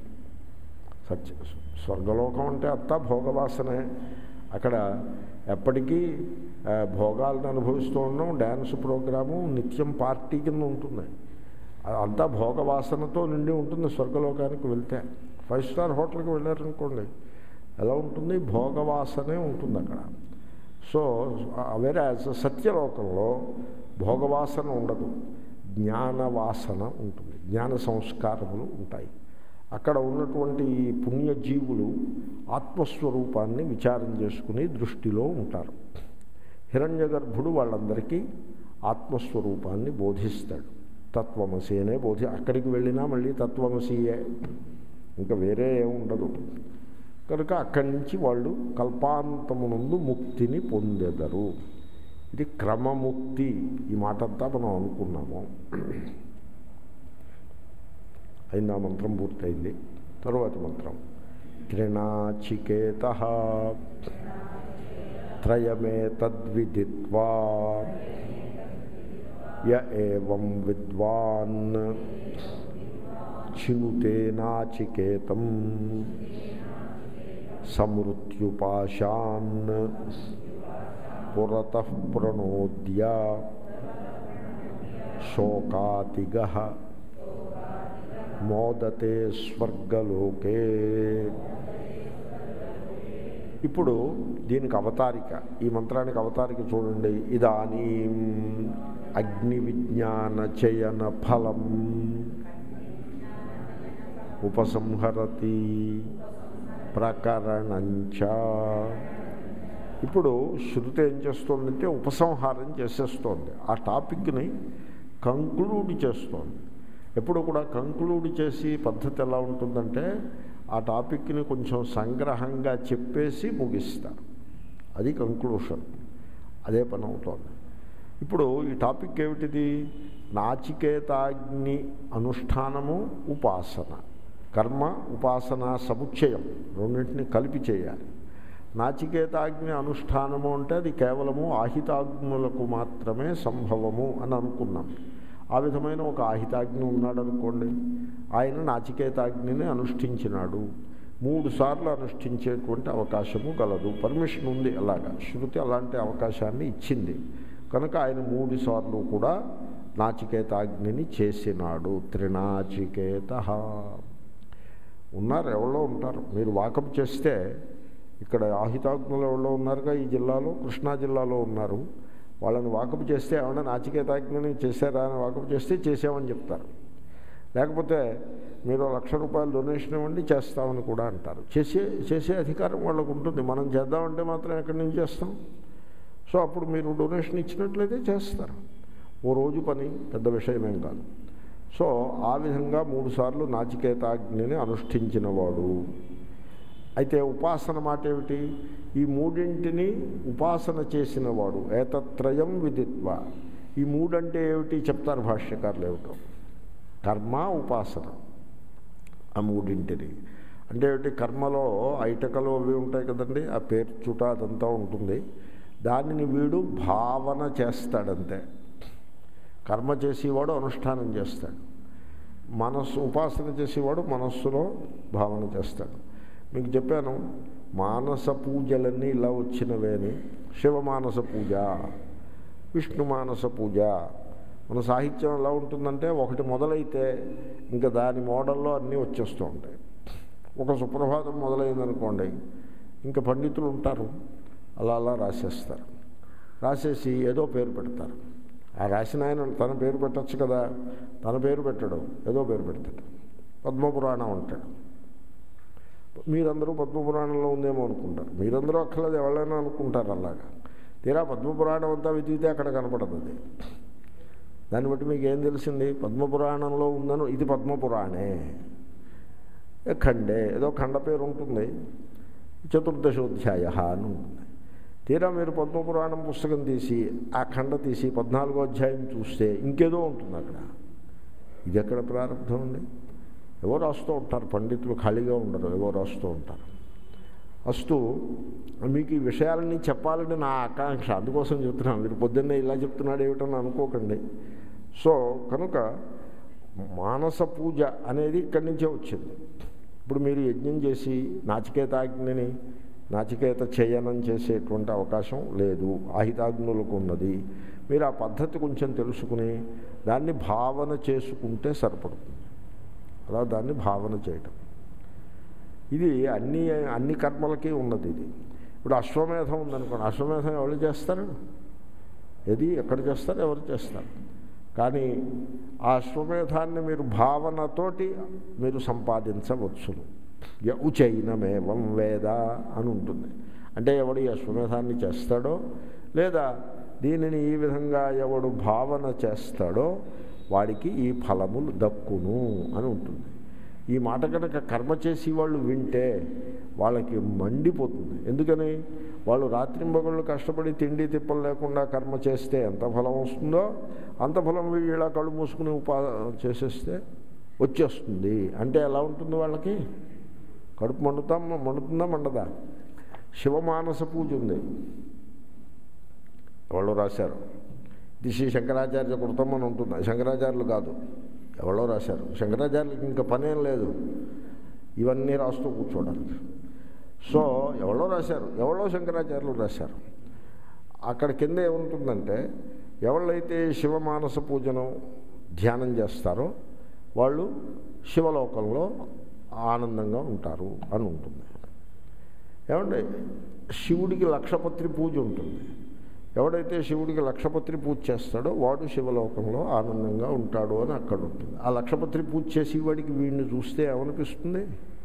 సత్య స్వర్గలోకం అంటే అంతా భోగవాసనే అక్కడ ఎప్పటికీ భోగాలను అనుభవిస్తూ ఉండడం డ్యాన్స్ ప్రోగ్రాము నిత్యం పార్టీ కింద ఉంటుంది అంతా భోగవాసనతో నిండి ఉంటుంది స్వర్గలోకానికి వెళ్తే ఫైవ్ స్టార్ హోటల్కి వెళ్ళారనుకోండి ఎలా ఉంటుంది భోగవాసనే ఉంటుంది అక్కడ సో వేరే సత్యలోకంలో భోగవాసన ఉండదు జ్ఞానవాసన ఉంటుంది జ్ఞాన సంస్కారములు ఉంటాయి అక్కడ ఉన్నటువంటి ఈ పుణ్యజీవులు ఆత్మస్వరూపాన్ని విచారం చేసుకుని దృష్టిలో ఉంటారు హిరణ్య గర్భుడు వాళ్ళందరికీ ఆత్మస్వరూపాన్ని బోధిస్తాడు తత్వమసి అనే బోధి అక్కడికి వెళ్ళినా మళ్ళీ తత్వమసియే ఇంకా వేరే ఏముండదు కనుక అక్కడి నుంచి వాళ్ళు కల్పాంతమునందు ముక్తిని పొందెదరు ఇది క్రమముక్తి ఈ మాట అంతా మనం అనుకున్నాము అయింది ఆ మంత్రం పూర్తయింది తరువాతి మంత్రం త్రినాచికేత త్రయమే తద్విదిత్వా య ఏవం విద్వాన్ చినుతే నాచికేతం సమృత్యుపాశాన్ పురత ప్రణోద్య శోకాతిగ మోదతే స్వర్గలోకే ఇప్పుడు దీనికి అవతారిక ఈ మంత్రానికి అవతారిక చూడండి ఇదానీ అగ్ని విజ్ఞాన చయన ఫలం ఉపసంహరతి ప్రకరణంచ ఇప్పుడు శృతి ఏం చేస్తోందంటే ఉపసంహారం చేసేస్తోంది ఆ టాపిక్ని కంక్లూడ్ చేస్తోంది ఎప్పుడు కూడా కంక్లూడ్ చేసి పద్ధతి ఎలా ఉంటుందంటే ఆ టాపిక్ని కొంచెం సంగ్రహంగా చెప్పేసి ముగిస్తారు అది కంక్లూషన్ అదే పని అవుతోంది ఇప్పుడు ఈ టాపిక్ ఏమిటిది నాచికేతాగ్ని అనుష్ఠానము ఉపాసన కర్మ ఉపాసన సముచ్చయం రెండింటిని కలిపి చేయాలి నాచికేతాగ్ని అనుష్ఠానము అంటే అది కేవలము ఆహితాగ్నులకు మాత్రమే సంభవము అని అనుకున్నాం ఆ విధమైన ఒక ఆహితాగ్ని ఉన్నాడు అనుకోండి ఆయన నాచికేతాగ్నిని అనుష్ఠించినాడు మూడు సార్లు అనుష్ఠించేటువంటి అవకాశము గలదు పర్మిషన్ ఉంది అలాగా శృతి అలాంటి అవకాశాన్ని ఇచ్చింది కనుక ఆయన మూడు సార్లు కూడా నాచికేతాగ్నిని చేసినాడు త్రినాచికేత ఉన్నారు ఎవరో ఉంటారు మీరు వాకప్ చేస్తే ఇక్కడ ఆహితాగ్నులు ఎవరో ఉన్నారుగా ఈ జిల్లాలో కృష్ణా జిల్లాలో ఉన్నారు వాళ్ళని వాకప్ చేస్తే ఏమన్నా నాచికేతాగ్ని చేశారా అని వాకప్ చేస్తే చేసామని చెప్తారు లేకపోతే మీరు లక్ష రూపాయలు డొనేషన్ ఇవ్వండి చేస్తామని కూడా అంటారు చేసే చేసే అధికారం వాళ్ళకు ఉంటుంది మనం చేద్దామంటే మాత్రం ఎక్కడి నుంచి చేస్తాం సో అప్పుడు మీరు డొనేషన్ ఇచ్చినట్లయితే చేస్తారు ఓ రోజు పని పెద్ద విషయమేం కాదు సో ఆ విధంగా మూడుసార్లు నాచికేతాగ్నిని అనుష్ఠించినవాడు అయితే ఉపాసన మాట ఏమిటి ఈ మూడింటిని ఉపాసన చేసిన వాడు ఏతత్రయం విదిత్వ ఈ మూడంటే ఏమిటి చెప్తారు భాష్యకారులు ఏమిటో కర్మ ఉపాసన ఆ మూడింటిని అంటే ఏమిటి కర్మలో ఐటకలు అవి ఉంటాయి కదండి ఆ పేర్చుట అదంతా ఉంటుంది దానిని వీడు భావన చేస్తాడంతే కర్మ చేసేవాడు అనుష్ఠానం చేస్తాడు మనస్సు ఉపాసన చేసేవాడు మనస్సులో భావన చేస్తాడు మీకు చెప్పాను మానస పూజలన్నీ ఇలా వచ్చినవేని శివమానస పూజ విష్ణు మానస పూజ మన సాహిత్యం ఎలా ఉంటుందంటే ఒకటి మొదలైతే ఇంకా దాని మోడల్లో అన్నీ వచ్చేస్తూ ఉంటాయి ఒక సుప్రభాతం మొదలైందనుకోండి ఇంకా పండితులు ఉంటారు అలా అలా రాసేస్తారు రాసేసి ఏదో పేరు పెడతారు ఆ రాసిన ఆయన తన పేరు పెట్టచ్చు కదా తన పేరు పెట్టడం ఏదో పేరు పెడతాడు పద్మపురాణం అంటాడు మీరందరూ పద్మపురాణంలో ఉందేమో అనుకుంటారు మీరందరూ అక్కర్లేదు ఎవరైనా అనుకుంటారు అలాగా తీరా పద్మపురాణం అంతా వెతికితే అక్కడ కనపడదు అది దాన్ని బట్టి మీకు ఏం తెలిసింది పద్మపురాణంలో ఉందను ఇది పద్మపురాణే ఖండే ఏదో ఖండ పేరు ఉంటుంది చతుర్దశోధ్యాయ అని ఉంటుంది తీరా మీరు పద్మపురాణం పుస్తకం తీసి ఆ ఖండ తీసి పద్నాలుగో అధ్యాయం చూస్తే ఇంకేదో ఉంటుంది అక్కడ ఇది ఎక్కడ ప్రారంభం అండి ఎవరు రాస్తూ ఉంటారు పండితులు ఖాళీగా ఉండరు ఎవరు రాస్తూ ఉంటారు అస్తు మీకు ఈ విషయాలన్నీ చెప్పాలని నా ఆకాంక్ష అందుకోసం చెప్తున్నాను మీరు పొద్దున్నే ఇలా చెప్తున్నాడు ఏమిటని అనుకోకండి సో కనుక మానస పూజ అనేది ఇక్కడి నుంచే వచ్చింది ఇప్పుడు మీరు యజ్ఞం చేసి నాచికేతాగ్నిని నాచికేత చేయనం చేసేటువంటి అవకాశం లేదు ఆహితాగ్నులకు ఉన్నది మీరు ఆ పద్ధతి కొంచెం తెలుసుకుని దాన్ని భావన చేసుకుంటే సరిపడుతుంది అలా దాన్ని భావన చేయటం ఇది అన్ని అన్ని కర్మలకి ఉన్నది ఇది ఇప్పుడు అశ్వమేధం ఉందనుకోండి అశ్వమేధం ఎవరు చేస్తారు ఏది ఎక్కడ చేస్తారు ఎవరు చేస్తారు కానీ ఆ అశ్వమేధాన్ని మీరు భావనతోటి మీరు సంపాదించవచ్చును ఉచైనమేవం వేద అని ఉంటుంది అంటే ఎవడు ఈ అశ్వమేధాన్ని చేస్తాడో లేదా దీనిని ఈ విధంగా ఎవడు భావన చేస్తాడో వాడికి ఈ ఫలములు దక్కును అని ఉంటుంది ఈ మాట కనుక కర్మ చేసి వాళ్ళు వింటే వాళ్ళకి మండిపోతుంది ఎందుకని వాళ్ళు రాత్రింబగళ్ళు కష్టపడి తిండి తిప్పలు లేకుండా కర్మ చేస్తే ఎంత ఫలం వస్తుందో అంత ఫలం వీళ్ళు ఇలా కళ్ళు మూసుకుని ఉపా చేసేస్తే వచ్చేస్తుంది అంటే ఎలా ఉంటుంది వాళ్ళకి కడుపు మండుతా మండుతుందా మండదా శివమానస పూజ ఉంది ఎవరో రాశారు ఇది శ్రీ శంకరాచార్య కృతం అని ఉంటుంది శంకరాచార్యులు కాదు ఎవరో రాశారు శంకరాచార్యులకి ఇంకా పనేం లేదు ఇవన్నీ రాస్తూ కూర్చోవడానికి సో ఎవరో రాశారు ఎవరో శంకరాచార్యులు రాశారు అక్కడ కింద ఏముంటుందంటే ఎవళ్ళైతే శివమానస పూజను ధ్యానం చేస్తారో వాళ్ళు శివలోకంలో ఆనందంగా ఉంటారు అని ఉంటుంది ఏమంటే శివుడికి లక్షపత్రి పూజ ఉంటుంది ఎవడైతే శివుడికి లక్షపత్రి పూజ చేస్తాడో వాడు శివలోకంలో ఆనందంగా ఉంటాడు అని అక్కడ ఉంటుంది ఆ లక్షపత్రి పూజ చేసి వాడికి వీడిని చూస్తే ఏమనిపిస్తుంది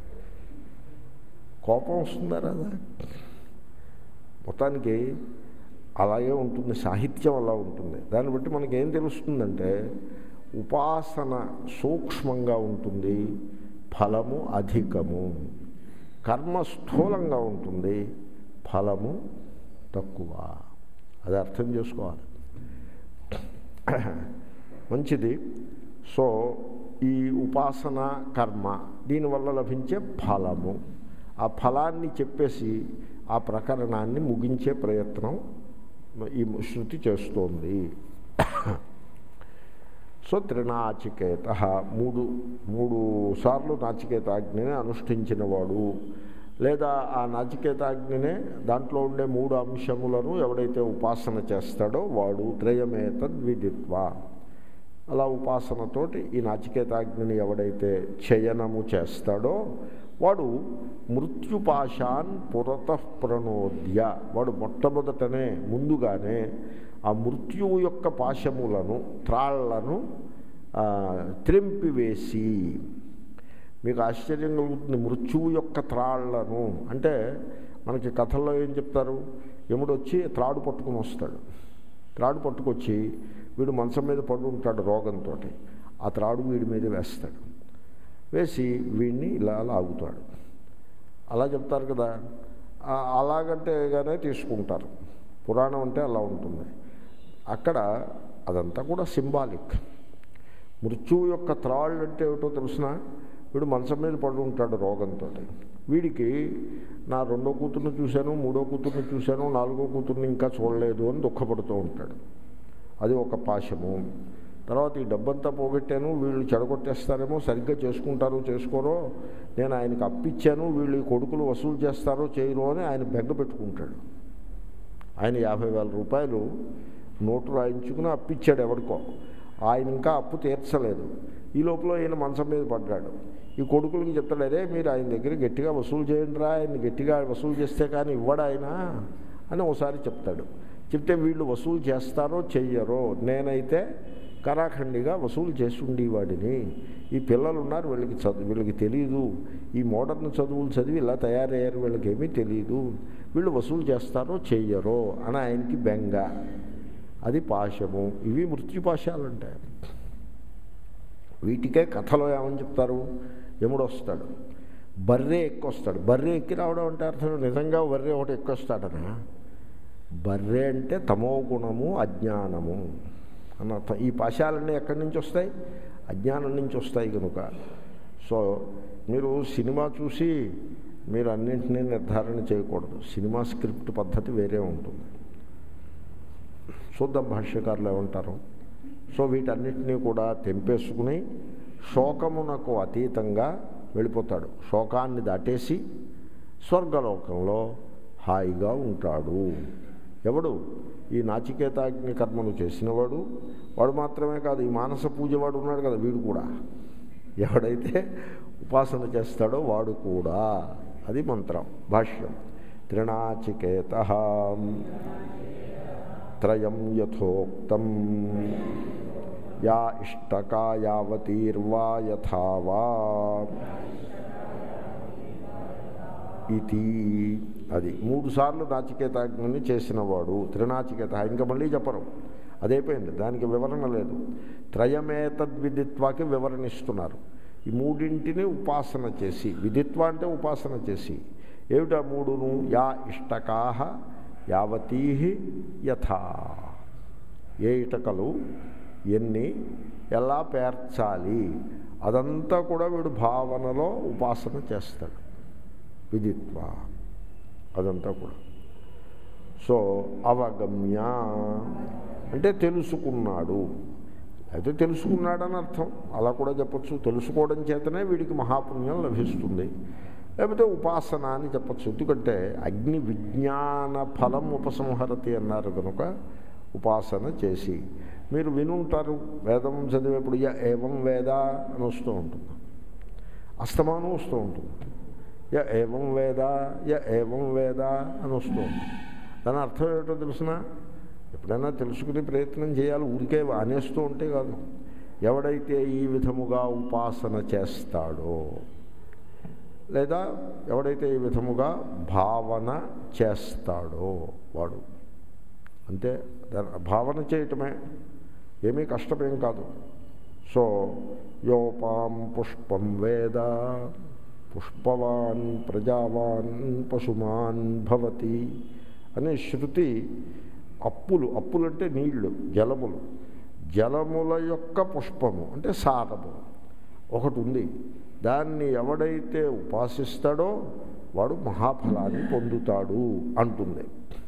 కోపం వస్తుందా రాదా మొత్తానికి అలాగే ఉంటుంది సాహిత్యం అలా ఉంటుంది దాన్ని బట్టి మనకి ఏం తెలుస్తుందంటే ఉపాసన సూక్ష్మంగా ఉంటుంది ఫలము అధికము కర్మ స్థూలంగా ఉంటుంది ఫలము తక్కువ అది అర్థం చేసుకోవాలి మంచిది సో ఈ ఉపాసన కర్మ దీనివల్ల లభించే ఫలము ఆ ఫలాన్ని చెప్పేసి ఆ ప్రకరణాన్ని ముగించే ప్రయత్నం ఈ శృతి చేస్తోంది సో త్రినాచికేత మూడు మూడు సార్లు నాచికేతాగ్నిని అనుష్ఠించినవాడు లేదా ఆ నాచికేతాగ్నినే దాంట్లో ఉండే మూడు అంశములను ఎవడైతే ఉపాసన చేస్తాడో వాడు త్రయమేతద్విదిత్వ అలా ఉపాసనతోటి ఈ నాచికేతాగ్నిని ఎవడైతే చయనము చేస్తాడో వాడు మృత్యుపాశాన్ పురత ప్రణోద్య వాడు మొట్టమొదటనే ముందుగానే ఆ మృత్యువు యొక్క పాశములను త్రాళ్లను త్రెంపివేసి మీకు ఆశ్చర్యం కలుగుతుంది మృత్యువు యొక్క త్రాళ్లను అంటే మనకి కథల్లో ఏం చెప్తారు ఎముడు వచ్చి త్రాడు పట్టుకుని వస్తాడు త్రాడు పట్టుకొచ్చి వీడు మంచం మీద పడు ఉంటాడు రోగంతో ఆ త్రాడు వీడి మీద వేస్తాడు వేసి వీడిని ఇలా లాగుతాడు అలా చెప్తారు కదా ఆ- అలాగంటేగానే తీసుకుంటారు పురాణం అంటే అలా ఉంటుంది అక్కడ అదంతా కూడా సింబాలిక్ మృత్యువు యొక్క త్రాళ్ళు అంటే ఏమిటో తెలిసిన వీడు మంచం మీద పడి ఉంటాడు రోగంతో వీడికి నా రెండో కూతుర్ని చూశాను మూడో కూతుర్ని చూశాను నాలుగో కూతుర్ని ఇంకా చూడలేదు అని దుఃఖపడుతూ ఉంటాడు అది ఒక పాశము తర్వాత ఈ డబ్బంతా పోగొట్టాను వీళ్ళు చెడగొట్టేస్తారేమో సరిగ్గా చేసుకుంటారో చేసుకోరో నేను ఆయనకి అప్పిచ్చాను వీళ్ళు ఈ కొడుకులు వసూలు చేస్తారో చేయరో అని ఆయన బెగ్గ పెట్టుకుంటాడు ఆయన యాభై వేల రూపాయలు నోటు రాయించుకుని అప్పిచ్చాడు ఎవరికో ఆయన ఇంకా అప్పు తీర్చలేదు ఈ లోపల ఈయన మంచం మీద పడ్డాడు ఈ కొడుకులకి చెప్తాడు అరే మీరు ఆయన దగ్గర గట్టిగా వసూలు చేయండి రా ఆయన గట్టిగా వసూలు చేస్తే కానీ ఇవ్వడు ఆయన అని ఒకసారి చెప్తాడు చెప్తే వీళ్ళు వసూలు చేస్తారో చెయ్యరో నేనైతే కరాఖండిగా వసూలు చేసి ఉండేవాడిని ఈ పిల్లలు ఉన్నారు వీళ్ళకి చదువు వీళ్ళకి తెలియదు ఈ మోడర్న్ చదువులు చదివి ఇలా తయారయ్యారు వీళ్ళకి ఏమీ తెలియదు వీళ్ళు వసూలు చేస్తారో చెయ్యరో అని ఆయనకి బెంగ అది పాశము ఇవి మృత్యుపాశాలు అంటారు వీటికే కథలో ఏమని చెప్తారు యముడు వస్తాడు బర్రె ఎక్కొస్తాడు బర్రె ఎక్కి రావడం అంటే అర్థం నిజంగా బర్రె ఒకటి ఎక్కొస్తాడనా బర్రె అంటే తమో గుణము అజ్ఞానము అన్న అర్థం ఈ పాశాలన్నీ ఎక్కడి నుంచి వస్తాయి అజ్ఞానం నుంచి వస్తాయి కనుక సో మీరు సినిమా చూసి మీరు అన్నింటినీ నిర్ధారణ చేయకూడదు సినిమా స్క్రిప్ట్ పద్ధతి వేరే ఉంటుంది చూద్దాం భాష్యకారులు ఏమంటారు సో వీటన్నిటినీ కూడా తెంపేసుకుని శోకమునకు అతీతంగా వెళ్ళిపోతాడు శోకాన్ని దాటేసి స్వర్గలోకంలో హాయిగా ఉంటాడు ఎవడు ఈ నాచికేతాగ్ని కర్మను చేసినవాడు వాడు మాత్రమే కాదు ఈ మానస పూజ వాడు ఉన్నాడు కదా వీడు కూడా ఎవడైతే ఉపాసన చేస్తాడో వాడు కూడా అది మంత్రం భాష్యం త్రినాచికేత త్రయం యథోక్తం యా ఇష్టకా యావతీర్వా యథావా ఇది అది మూడు సార్లు నాచికేతాగ్ని చేసినవాడు త్రినాచికేత ఇంకా మళ్ళీ చెప్పరు అదైపోయింది దానికి వివరణ లేదు త్రయమేతద్విదిత్వాకి వివరణ ఇస్తున్నారు ఈ మూడింటిని ఉపాసన చేసి విదిత్వ అంటే ఉపాసన చేసి ఏమిటా మూడును యా ఇష్టకాహ యావతీ యథా ఏ ఇటకలు ఎన్ని ఎలా పేర్చాలి అదంతా కూడా వీడు భావనలో ఉపాసన చేస్తాడు విదిత్వ అదంతా కూడా సో అవగమ్య అంటే తెలుసుకున్నాడు అయితే తెలుసుకున్నాడని అర్థం అలా కూడా చెప్పచ్చు తెలుసుకోవడం చేతనే వీడికి మహాపుణ్యం లభిస్తుంది లేకపోతే ఉపాసన అని చెప్పచ్చు ఎందుకంటే అగ్ని విజ్ఞాన ఫలం ఉపసంహరతి అన్నారు కనుక ఉపాసన చేసి మీరు వినుంటారు వేదం చదివేప్పుడు య ఏవం వేద అని వస్తూ ఉంటుంది అస్తమానం వస్తూ ఉంటుంది య ఏవం వేద య ఏవం వేద అని వస్తూ ఉంటుంది దాని అర్థం ఏమిటో తెలిసిన ఎప్పుడైనా తెలుసుకునే ప్రయత్నం చేయాలి ఊరికే అనేస్తూ ఉంటే కాదు ఎవడైతే ఈ విధముగా ఉపాసన చేస్తాడో లేదా ఎవడైతే ఈ విధముగా భావన చేస్తాడో వాడు అంతే దాని భావన చేయటమే ఏమీ కష్టమేం కాదు సో యోపాం పుష్పం వేద పుష్పవాన్ ప్రజావాన్ పశుమాన్ భవతి అనే శృతి అప్పులు అప్పులు అంటే నీళ్లు జలములు జలముల యొక్క పుష్పము అంటే సారము ఒకటి ఉంది దాన్ని ఎవడైతే ఉపాసిస్తాడో వాడు మహాఫలాన్ని పొందుతాడు అంటుంది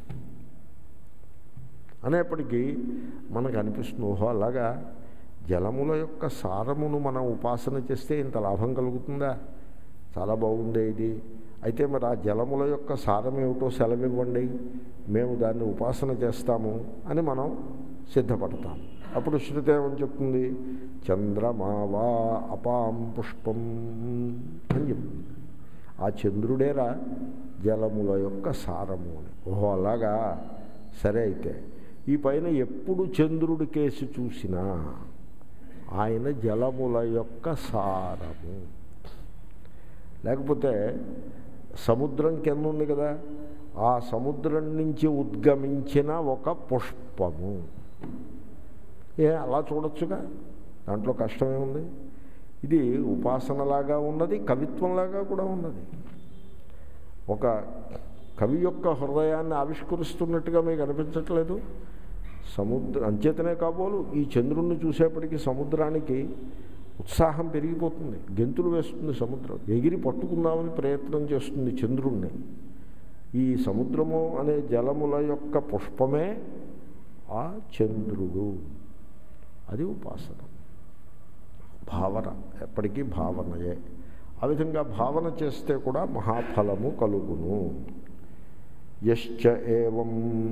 అనేప్పటికీ మనకు అనిపిస్తుంది ఓహో అలాగా జలముల యొక్క సారమును మనం ఉపాసన చేస్తే ఇంత లాభం కలుగుతుందా చాలా బాగుందే ఇది అయితే మరి ఆ జలముల యొక్క సారం ఏమిటో సెలవివ్వండి మేము దాన్ని ఉపాసన చేస్తాము అని మనం సిద్ధపడతాం అప్పుడు శృతి ఏమని చెప్తుంది చంద్రమావా అపాం పుష్పం అని చెప్తుంది ఆ చంద్రుడేరా జలముల యొక్క సారము అని ఓహో అలాగా సరే అయితే ఈ పైన ఎప్పుడు చంద్రుడి కేసు చూసినా ఆయన జలముల యొక్క సారము లేకపోతే సముద్రం కింద ఉంది కదా ఆ సముద్రం నుంచి ఉద్గమించిన ఒక పుష్పము ఏ అలా చూడొచ్చుగా దాంట్లో కష్టమే ఉంది ఇది ఉపాసనలాగా ఉన్నది కవిత్వంలాగా కూడా ఉన్నది ఒక కవి యొక్క హృదయాన్ని ఆవిష్కరిస్తున్నట్టుగా మీకు అనిపించట్లేదు సముద్ర అంచేతనే కాబోలు ఈ చంద్రుణ్ణి చూసేప్పటికీ సముద్రానికి ఉత్సాహం పెరిగిపోతుంది గెంతులు వేస్తుంది సముద్రం ఎగిరి పట్టుకుందామని ప్రయత్నం చేస్తుంది చంద్రుణ్ణి ఈ సముద్రము అనే జలముల యొక్క పుష్పమే ఆ చంద్రుడు అది ఉపాసన భావన ఎప్పటికీ భావనయే ఆ విధంగా భావన చేస్తే కూడా మహాఫలము కలుగును యశ్చ ఏవం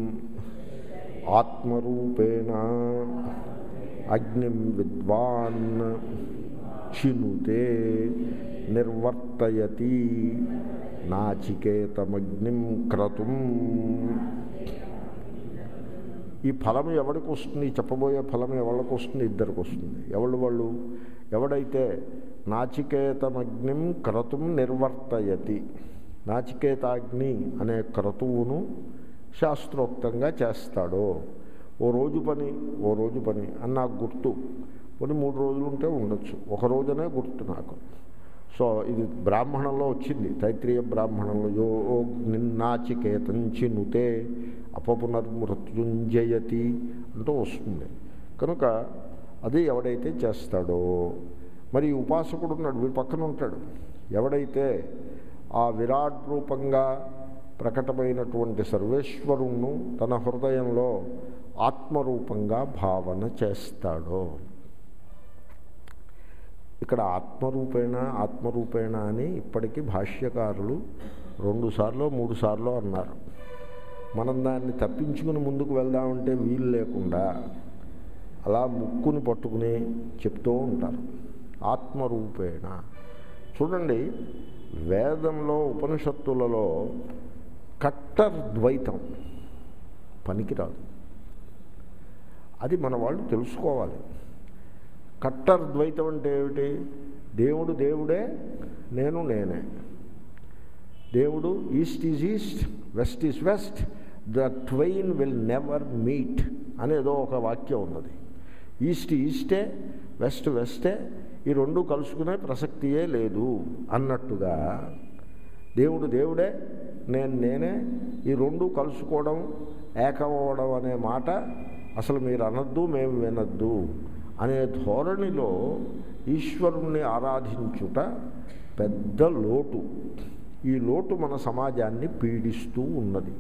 ఆత్మరూపేణ అగ్నిం విద్వాన్ చినుతే నిర్వర్తయతి నాచికేతమగ్నిం క్రతుం ఈ ఫలం ఎవరికి వస్తుంది చెప్పబోయే ఫలం ఎవరికి వస్తుంది ఇద్దరికి వస్తుంది ఎవళ్ళు వాళ్ళు ఎవడైతే నాచికేతమగ్నిం క్రతుం నిర్వర్తయతి నాచికేతాగ్ని అనే క్రతువును శాస్త్రోక్తంగా చేస్తాడో ఓ రోజు పని ఓ రోజు పని అని నాకు గుర్తు కొన్ని మూడు రోజులు ఉంటే ఉండొచ్చు ఒక రోజునే గుర్తు నాకు సో ఇది బ్రాహ్మణంలో వచ్చింది తైత్రీయ బ్రాహ్మణంలో యో నిన్నాచికేతంచి నుతే అపపునర్మృత్యుంజయతి అంటూ వస్తుంది కనుక అది ఎవడైతే చేస్తాడో మరి ఈ ఉపాసకుడు ఉన్నాడు వీడి పక్కన ఉంటాడు ఎవడైతే ఆ విరాట్ రూపంగా ప్రకటమైనటువంటి సర్వేశ్వరుణ్ణు తన హృదయంలో ఆత్మరూపంగా భావన చేస్తాడో ఇక్కడ ఆత్మరూపేణ ఆత్మరూపేణ అని ఇప్పటికీ భాష్యకారులు రెండుసార్లు మూడు సార్లు అన్నారు మనం దాన్ని తప్పించుకుని ముందుకు వెళ్దామంటే వీలు లేకుండా అలా ముక్కుని పట్టుకుని చెప్తూ ఉంటారు ఆత్మరూపేణ చూడండి వేదంలో ఉపనిషత్తులలో కట్టర్ ద్వైతం పనికిరాదు అది మన వాళ్ళు తెలుసుకోవాలి కట్టర్ ద్వైతం అంటే ఏమిటి దేవుడు దేవుడే నేను నేనే దేవుడు east is east west is west the twain will never meet అనేదో ఒక వాక్యం ఉన్నది ఈస్ట్ ఈస్టే వెస్ట్ వెస్టే ఈ రెండు కలుసుకునే ప్రసక్తియే లేదు అన్నట్టుగా దేవుడు దేవుడే నేను నేనే ఈ రెండు కలుసుకోవడం ఏకమవడం అనే మాట అసలు మీరు అనద్దు మేము వినద్దు అనే ధోరణిలో ఈశ్వరుణ్ణి ఆరాధించుట పెద్ద లోటు ఈ లోటు మన సమాజాన్ని పీడిస్తూ ఉన్నది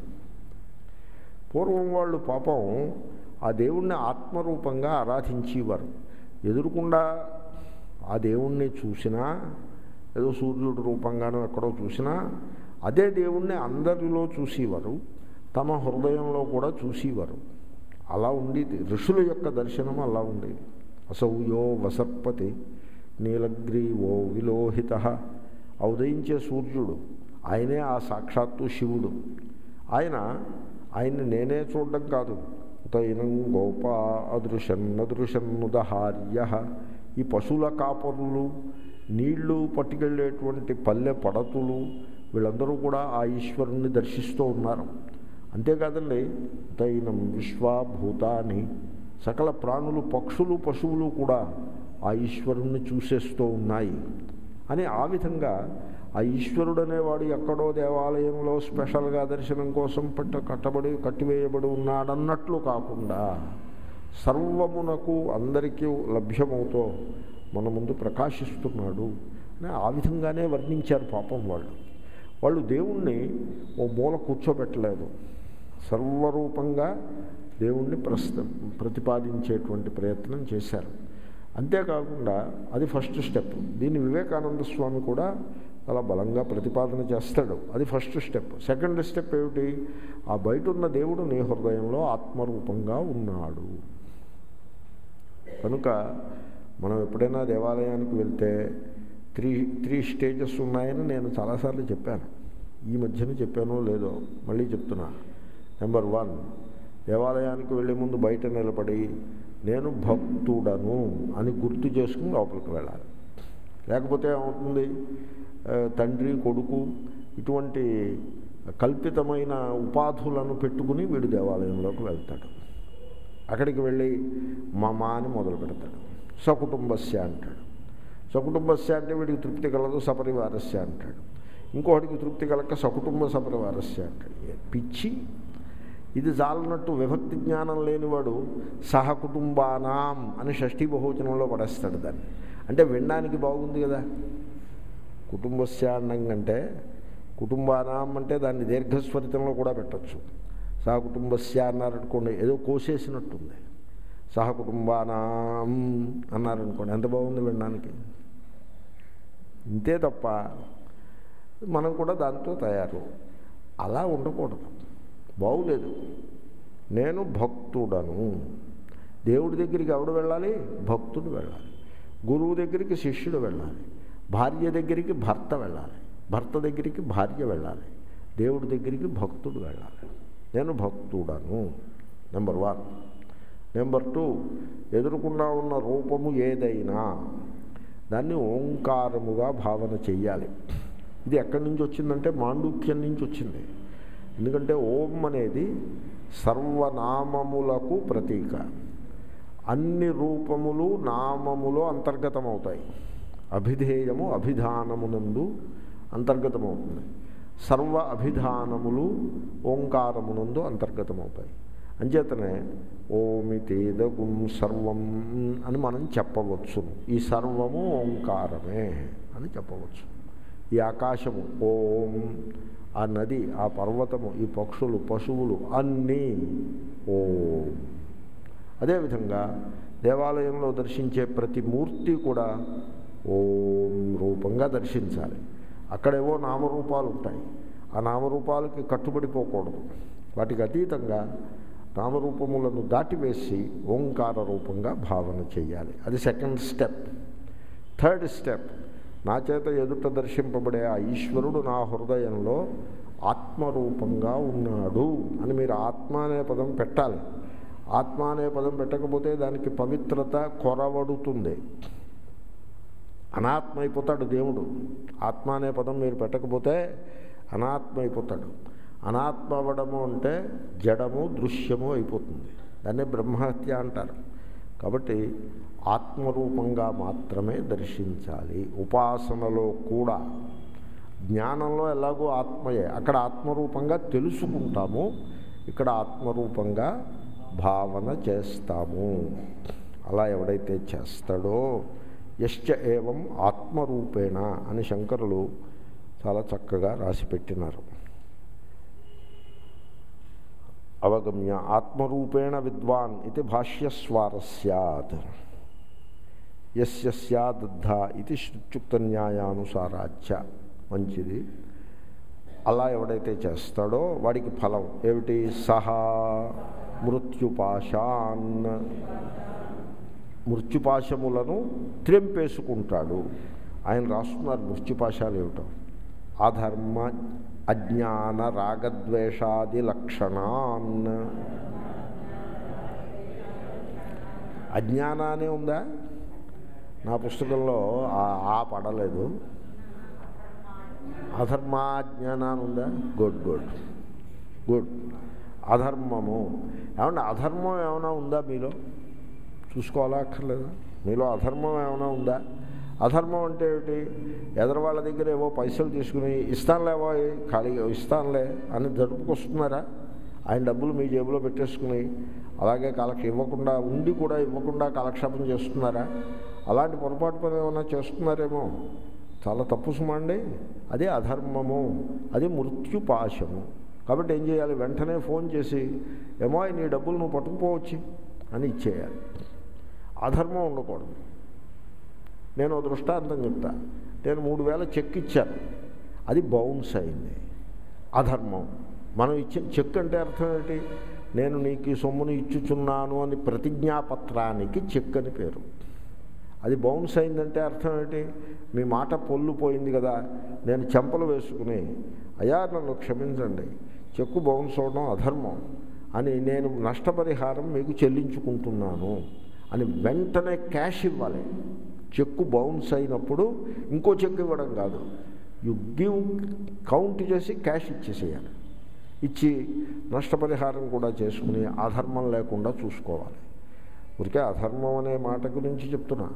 పూర్వం వాళ్ళు పాపం ఆ దేవుణ్ణి ఆత్మరూపంగా ఆరాధించేవారు ఎదురుకుండా ఆ దేవుణ్ణి చూసినా ఏదో సూర్యుడు రూపంగానో ఎక్కడో చూసినా అదే దేవుణ్ణి అందరిలో చూసేవారు తమ హృదయంలో కూడా చూసేవారు అలా ఉండేది ఋషుల యొక్క దర్శనం అలా ఉండేది అసౌయో వసర్పతి నీలగ్రీవో విలోహిత ఉదయించే సూర్యుడు ఆయనే ఆ సాక్షాత్తు శివుడు ఆయన ఆయన్ని నేనే చూడడం కాదు ఉతైనం గోపా అదృశన్నదృశన్నుదహార్య ఈ పశువుల కాపరులు నీళ్లు పట్టుకెళ్ళేటువంటి పల్లె పడతులు వీళ్ళందరూ కూడా ఆ ఈశ్వరుణ్ణి దర్శిస్తూ ఉన్నారు అంతేకాదండి తైనం విశ్వాభూతాన్ని సకల ప్రాణులు పక్షులు పశువులు కూడా ఆ ఈశ్వరుణ్ణి చూసేస్తూ ఉన్నాయి అని ఆ విధంగా ఆ ఈశ్వరుడు అనేవాడు ఎక్కడో దేవాలయంలో స్పెషల్గా దర్శనం కోసం పట్ట కట్టబడి కట్టివేయబడి ఉన్నాడన్నట్లు కాకుండా సర్వమునకు అందరికీ లభ్యమవుతో మన ముందు ప్రకాశిస్తున్నాడు అని ఆ విధంగానే వర్ణించారు పాపం వాళ్ళు వాళ్ళు దేవుణ్ణి ఓ మూల కూర్చోబెట్టలేదు సర్వరూపంగా దేవుణ్ణి ప్రస్త ప్రతిపాదించేటువంటి ప్రయత్నం చేశారు అంతేకాకుండా అది ఫస్ట్ స్టెప్ దీన్ని వివేకానంద స్వామి కూడా చాలా బలంగా ప్రతిపాదన చేస్తాడు అది ఫస్ట్ స్టెప్ సెకండ్ స్టెప్ ఏమిటి ఆ బయట ఉన్న దేవుడు నీ హృదయంలో ఆత్మరూపంగా ఉన్నాడు కనుక మనం ఎప్పుడైనా దేవాలయానికి వెళ్తే త్రీ త్రీ స్టేజెస్ ఉన్నాయని నేను చాలాసార్లు చెప్పాను ఈ మధ్యన చెప్పానో లేదో మళ్ళీ చెప్తున్నా నెంబర్ వన్ దేవాలయానికి వెళ్ళే ముందు బయట నిలబడి నేను భక్తుడను అని గుర్తు చేసుకుని లోపలికి వెళ్ళాలి లేకపోతే ఏమవుతుంది తండ్రి కొడుకు ఇటువంటి కల్పితమైన ఉపాధులను పెట్టుకుని వీడు దేవాలయంలోకి వెళ్తాడు అక్కడికి వెళ్ళి మమ అని మొదలు పెడతాడు సకుటుంబస్య అంటాడు సకుటుంబస్య అంటే వీడికి తృప్తి కలదు సపరివారస్య అంటాడు ఇంకొకటికి తృప్తి కలక్క సకుటుంబ సపరివారస్య అంటాడు ఏ పిచ్చి ఇది చాలన్నట్టు విభక్తి జ్ఞానం లేనివాడు సహకుటుంబానాం అని షష్ఠీ బహువచనంలో పడేస్తాడు దాన్ని అంటే వినడానికి బాగుంది కదా కుటుంబస్యాన్నం కంటే కుటుంబానాం అంటే దాన్ని దీర్ఘస్వరితంలో కూడా పెట్టచ్చు సహకుటుంబస్య అన్నారనుకోండి ఏదో కోసేసినట్టుంది సహకుటుంబానాం అన్నారనుకోండి ఎంత బాగుంది వినడానికి ఇంతే తప్ప మనం కూడా దాంతో తయారు అలా ఉండకూడదు బాగులేదు నేను భక్తుడను దేవుడి దగ్గరికి ఎవడు వెళ్ళాలి భక్తుడు వెళ్ళాలి గురువు దగ్గరికి శిష్యుడు వెళ్ళాలి భార్య దగ్గరికి భర్త వెళ్ళాలి భర్త దగ్గరికి భార్య వెళ్ళాలి దేవుడి దగ్గరికి భక్తుడు వెళ్ళాలి నేను భక్తుడను నెంబర్ వన్ నెంబర్ టూ ఎదురుకుండా ఉన్న రూపము ఏదైనా దాన్ని ఓంకారముగా భావన చెయ్యాలి ఇది ఎక్కడి నుంచి వచ్చిందంటే మాండూక్యం నుంచి వచ్చింది ఎందుకంటే ఓం అనేది సర్వనామములకు ప్రతీక అన్ని రూపములు నామములో అంతర్గతమవుతాయి అభిధేయము అభిధానమునందు అంతర్గతమవుతుంది సర్వ అభిధానములు ఓంకారమునందు అంతర్గతమవుతాయి అంచేతనే ఓమితేదగుం సర్వం అని మనం చెప్పవచ్చును ఈ సర్వము ఓంకారమే అని చెప్పవచ్చు ఈ ఆకాశము ఓం ఆ నది ఆ పర్వతము ఈ పక్షులు పశువులు అన్నీ ఓం అదేవిధంగా దేవాలయంలో దర్శించే ప్రతి మూర్తి కూడా ఓం రూపంగా దర్శించాలి అక్కడేవో నామరూపాలు ఉంటాయి ఆ నామరూపాలకి కట్టుబడిపోకూడదు వాటికి అతీతంగా నామరూపములను దాటివేసి ఓంకార రూపంగా భావన చేయాలి అది సెకండ్ స్టెప్ థర్డ్ స్టెప్ నా చేత ఎదుట దర్శింపబడే ఆ ఈశ్వరుడు నా హృదయంలో ఆత్మరూపంగా ఉన్నాడు అని మీరు ఆత్మ అనే పదం పెట్టాలి ఆత్మ అనే పదం పెట్టకపోతే దానికి పవిత్రత కొరవడుతుంది అనాత్మ అయిపోతాడు దేవుడు ఆత్మ అనే పదం మీరు పెట్టకపోతే అనాత్మ అయిపోతాడు అనాత్మ అవ్వడము అంటే జడము దృశ్యము అయిపోతుంది దాన్ని బ్రహ్మహత్య అంటారు కాబట్టి ఆత్మరూపంగా మాత్రమే దర్శించాలి ఉపాసనలో కూడా జ్ఞానంలో ఎలాగో ఆత్మయే అక్కడ ఆత్మరూపంగా తెలుసుకుంటాము ఇక్కడ ఆత్మరూపంగా భావన చేస్తాము అలా ఎవడైతే చేస్తాడో యశ్చ ఏవం ఆత్మరూపేణ అని శంకరులు చాలా చక్కగా రాసిపెట్టినారు అవగమ్య ఆత్మరూపేణ విద్వాన్ ఇది భాష్యస్వార సత్ యస్య స్యాదద్ధ ఇది శృత్యుక్త న్యాయానుసారాచ మంచిది అలా ఎవడైతే చేస్తాడో వాడికి ఫలం ఏమిటి సహా మృత్యుపాశాన్ మృత్యుపాశములను త్రెంపేసుకుంటాడు ఆయన రాస్తున్నారు మృత్యుపాశాలు ఏమిటో అధర్మ అజ్ఞాన రాగద్వేషాది లక్షణాన్ అజ్ఞానానే ఉందా నా పుస్తకంలో ఆ పడలేదు అధర్మాజ్ఞానాన్ని ఉందా గుడ్ గుడ్ గుడ్ అధర్మము ఏమన్నా అధర్మం ఏమైనా ఉందా మీలో చూసుకోవాలా అక్కర్లేదా మీలో అధర్మం ఏమైనా ఉందా అధర్మం అంటే ఏమిటి ఎదరవాళ్ళ దగ్గర ఏవో పైసలు తీసుకుని ఇస్తానులేవో ఖాళీ ఇస్తానులే అని జరుపుకొస్తున్నారా ఆయన డబ్బులు మీ జేబులో పెట్టేసుకుని అలాగే కాలకి ఇవ్వకుండా ఉండి కూడా ఇవ్వకుండా కాలక్షేపం చేస్తున్నారా అలాంటి పొరపాటు పని ఏమైనా చేస్తున్నారేమో చాలా తప్పు సుమండి అదే అధర్మము అది మృత్యుపాశము కాబట్టి ఏం చేయాలి వెంటనే ఫోన్ చేసి ఏమో నీ డబ్బులు నువ్వు పట్టుకుపోవచ్చు అని ఇచ్చేయాలి అధర్మం ఉండకూడదు నేను దృష్టాంతం చెప్తా నేను మూడు వేల చెక్ ఇచ్చాను అది బౌన్స్ అయింది అధర్మం మనం ఇచ్చిన చెక్ అంటే అర్థం ఏంటి నేను నీకు ఈ సొమ్మును ఇచ్చుచున్నాను అని ప్రతిజ్ఞాపత్రానికి చెక్ అని పేరు అది బౌన్స్ అయిందంటే అర్థం ఏంటి మీ మాట పొల్లు పోయింది కదా నేను చెంపలు వేసుకుని అయ్యా నన్ను క్షమించండి చెక్కు బౌన్స్ అవడం అధర్మం అని నేను నష్టపరిహారం మీకు చెల్లించుకుంటున్నాను అని వెంటనే క్యాష్ ఇవ్వాలి చెక్కు బౌన్స్ అయినప్పుడు ఇంకో చెక్ ఇవ్వడం కాదు యు గివ్ కౌంట్ చేసి క్యాష్ ఇచ్చేసేయాలి ఇచ్చి నష్టపరిహారం కూడా చేసుకుని అధర్మం లేకుండా చూసుకోవాలి ఊరికే అధర్మం అనే మాట గురించి చెప్తున్నా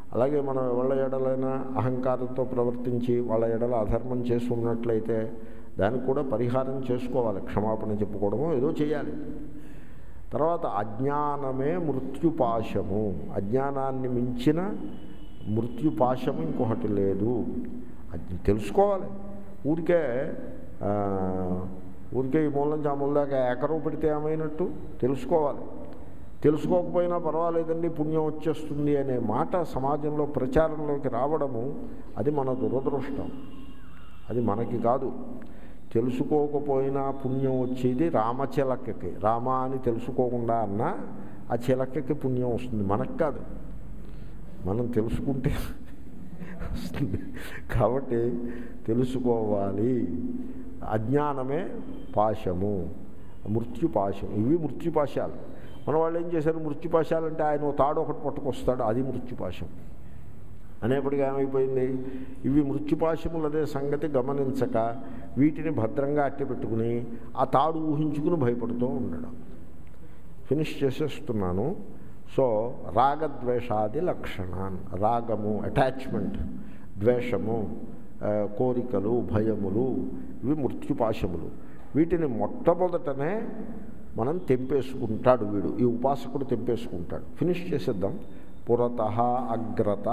అలాగే మనం ఎవళ్ళ ఎడలైనా అహంకారంతో ప్రవర్తించి వాళ్ళ ఎడల అధర్మం చేసి ఉన్నట్లయితే దానికి కూడా పరిహారం చేసుకోవాలి క్షమాపణ చెప్పుకోవడమో ఏదో చేయాలి తర్వాత అజ్ఞానమే మృత్యుపాశము అజ్ఞానాన్ని మించిన మృత్యుపాశము ఇంకొకటి లేదు అది తెలుసుకోవాలి ఊరికే ఆ, ఊరికే ఈ మూలం నుంచి ఆ మూల దాకా ఎకరం పెడితే ఏమైనట్టు తెలుసుకోవాలి తెలుసుకోకపోయినా పర్వాలేదండి పుణ్యం వచ్చేస్తుంది అనే మాట సమాజంలో ప్రచారంలోకి రావడము అది మన దురదృష్టం అది మనకి కాదు తెలుసుకోకపోయినా పుణ్యం వచ్చేది రామచిలకకి రామ అని తెలుసుకోకుండా అన్నా ఆ చిలకకి పుణ్యం వస్తుంది మనకు కాదు మనం తెలుసుకుంటే వస్తుంది కాబట్టి తెలుసుకోవాలి అజ్ఞానమే పాశము మృత్యుపాశం ఇవి మృత్యుపాశాలు మన వాళ్ళు ఏం చేశారు మృత్యుపాశాలు అంటే ఆయన ఓ తాడు ఒకటి పట్టుకొస్తాడు అది మృత్యుపాశం అనేప్పటికీ ఏమైపోయింది ఇవి మృత్యుపాశములనే సంగతి గమనించక వీటిని భద్రంగా అట్టి పెట్టుకుని ఆ తాడు ఊహించుకుని భయపడుతూ ఉండడం ఫినిష్ చేసేస్తున్నాను సో రాగద్వేషాది లక్షణాన్ రాగము అటాచ్మెంట్ ద్వేషము ఆ, కోరికలు భయములు ఇవి మృత్యుపాశములు వీటిని మొట్టమొదటనే మనం తెంపేసుకుంటాడు వీడు ఈ ఉపాసకుడు తెంపేసుకుంటాడు ఫినిష్ చేసేద్దాం పురత అగ్రత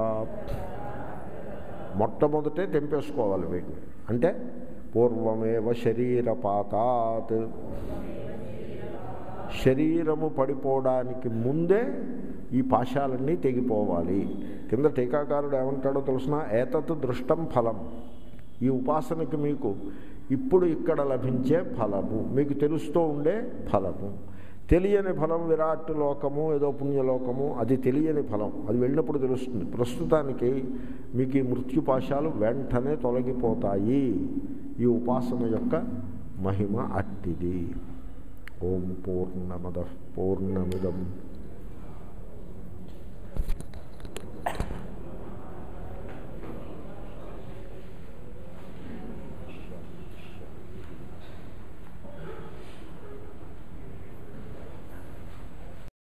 మొట్టమొదటే తెంపేసుకోవాలి వీటిని అంటే పూర్వమేవ శరీరపాతాత్ శరీరము పడిపోవడానికి ముందే ఈ పాశాలన్నీ తెగిపోవాలి కింద టీకాకారుడు ఏమంటాడో తెలిసిన ఏతత్ దృష్టం ఫలం ఈ ఉపాసనకి మీకు ఇప్పుడు ఇక్కడ లభించే ఫలము మీకు తెలుస్తూ ఉండే ఫలము తెలియని ఫలం విరాట్ లోకము ఏదో పుణ్యలోకము అది తెలియని ఫలం అది వెళ్ళినప్పుడు తెలుస్తుంది ప్రస్తుతానికి మీకు ఈ మృత్యుపాశాలు వెంటనే తొలగిపోతాయి ఈ ఉపాసన యొక్క మహిమ అట్టిది ఓం పూర్ణమద పూర్ణమిదం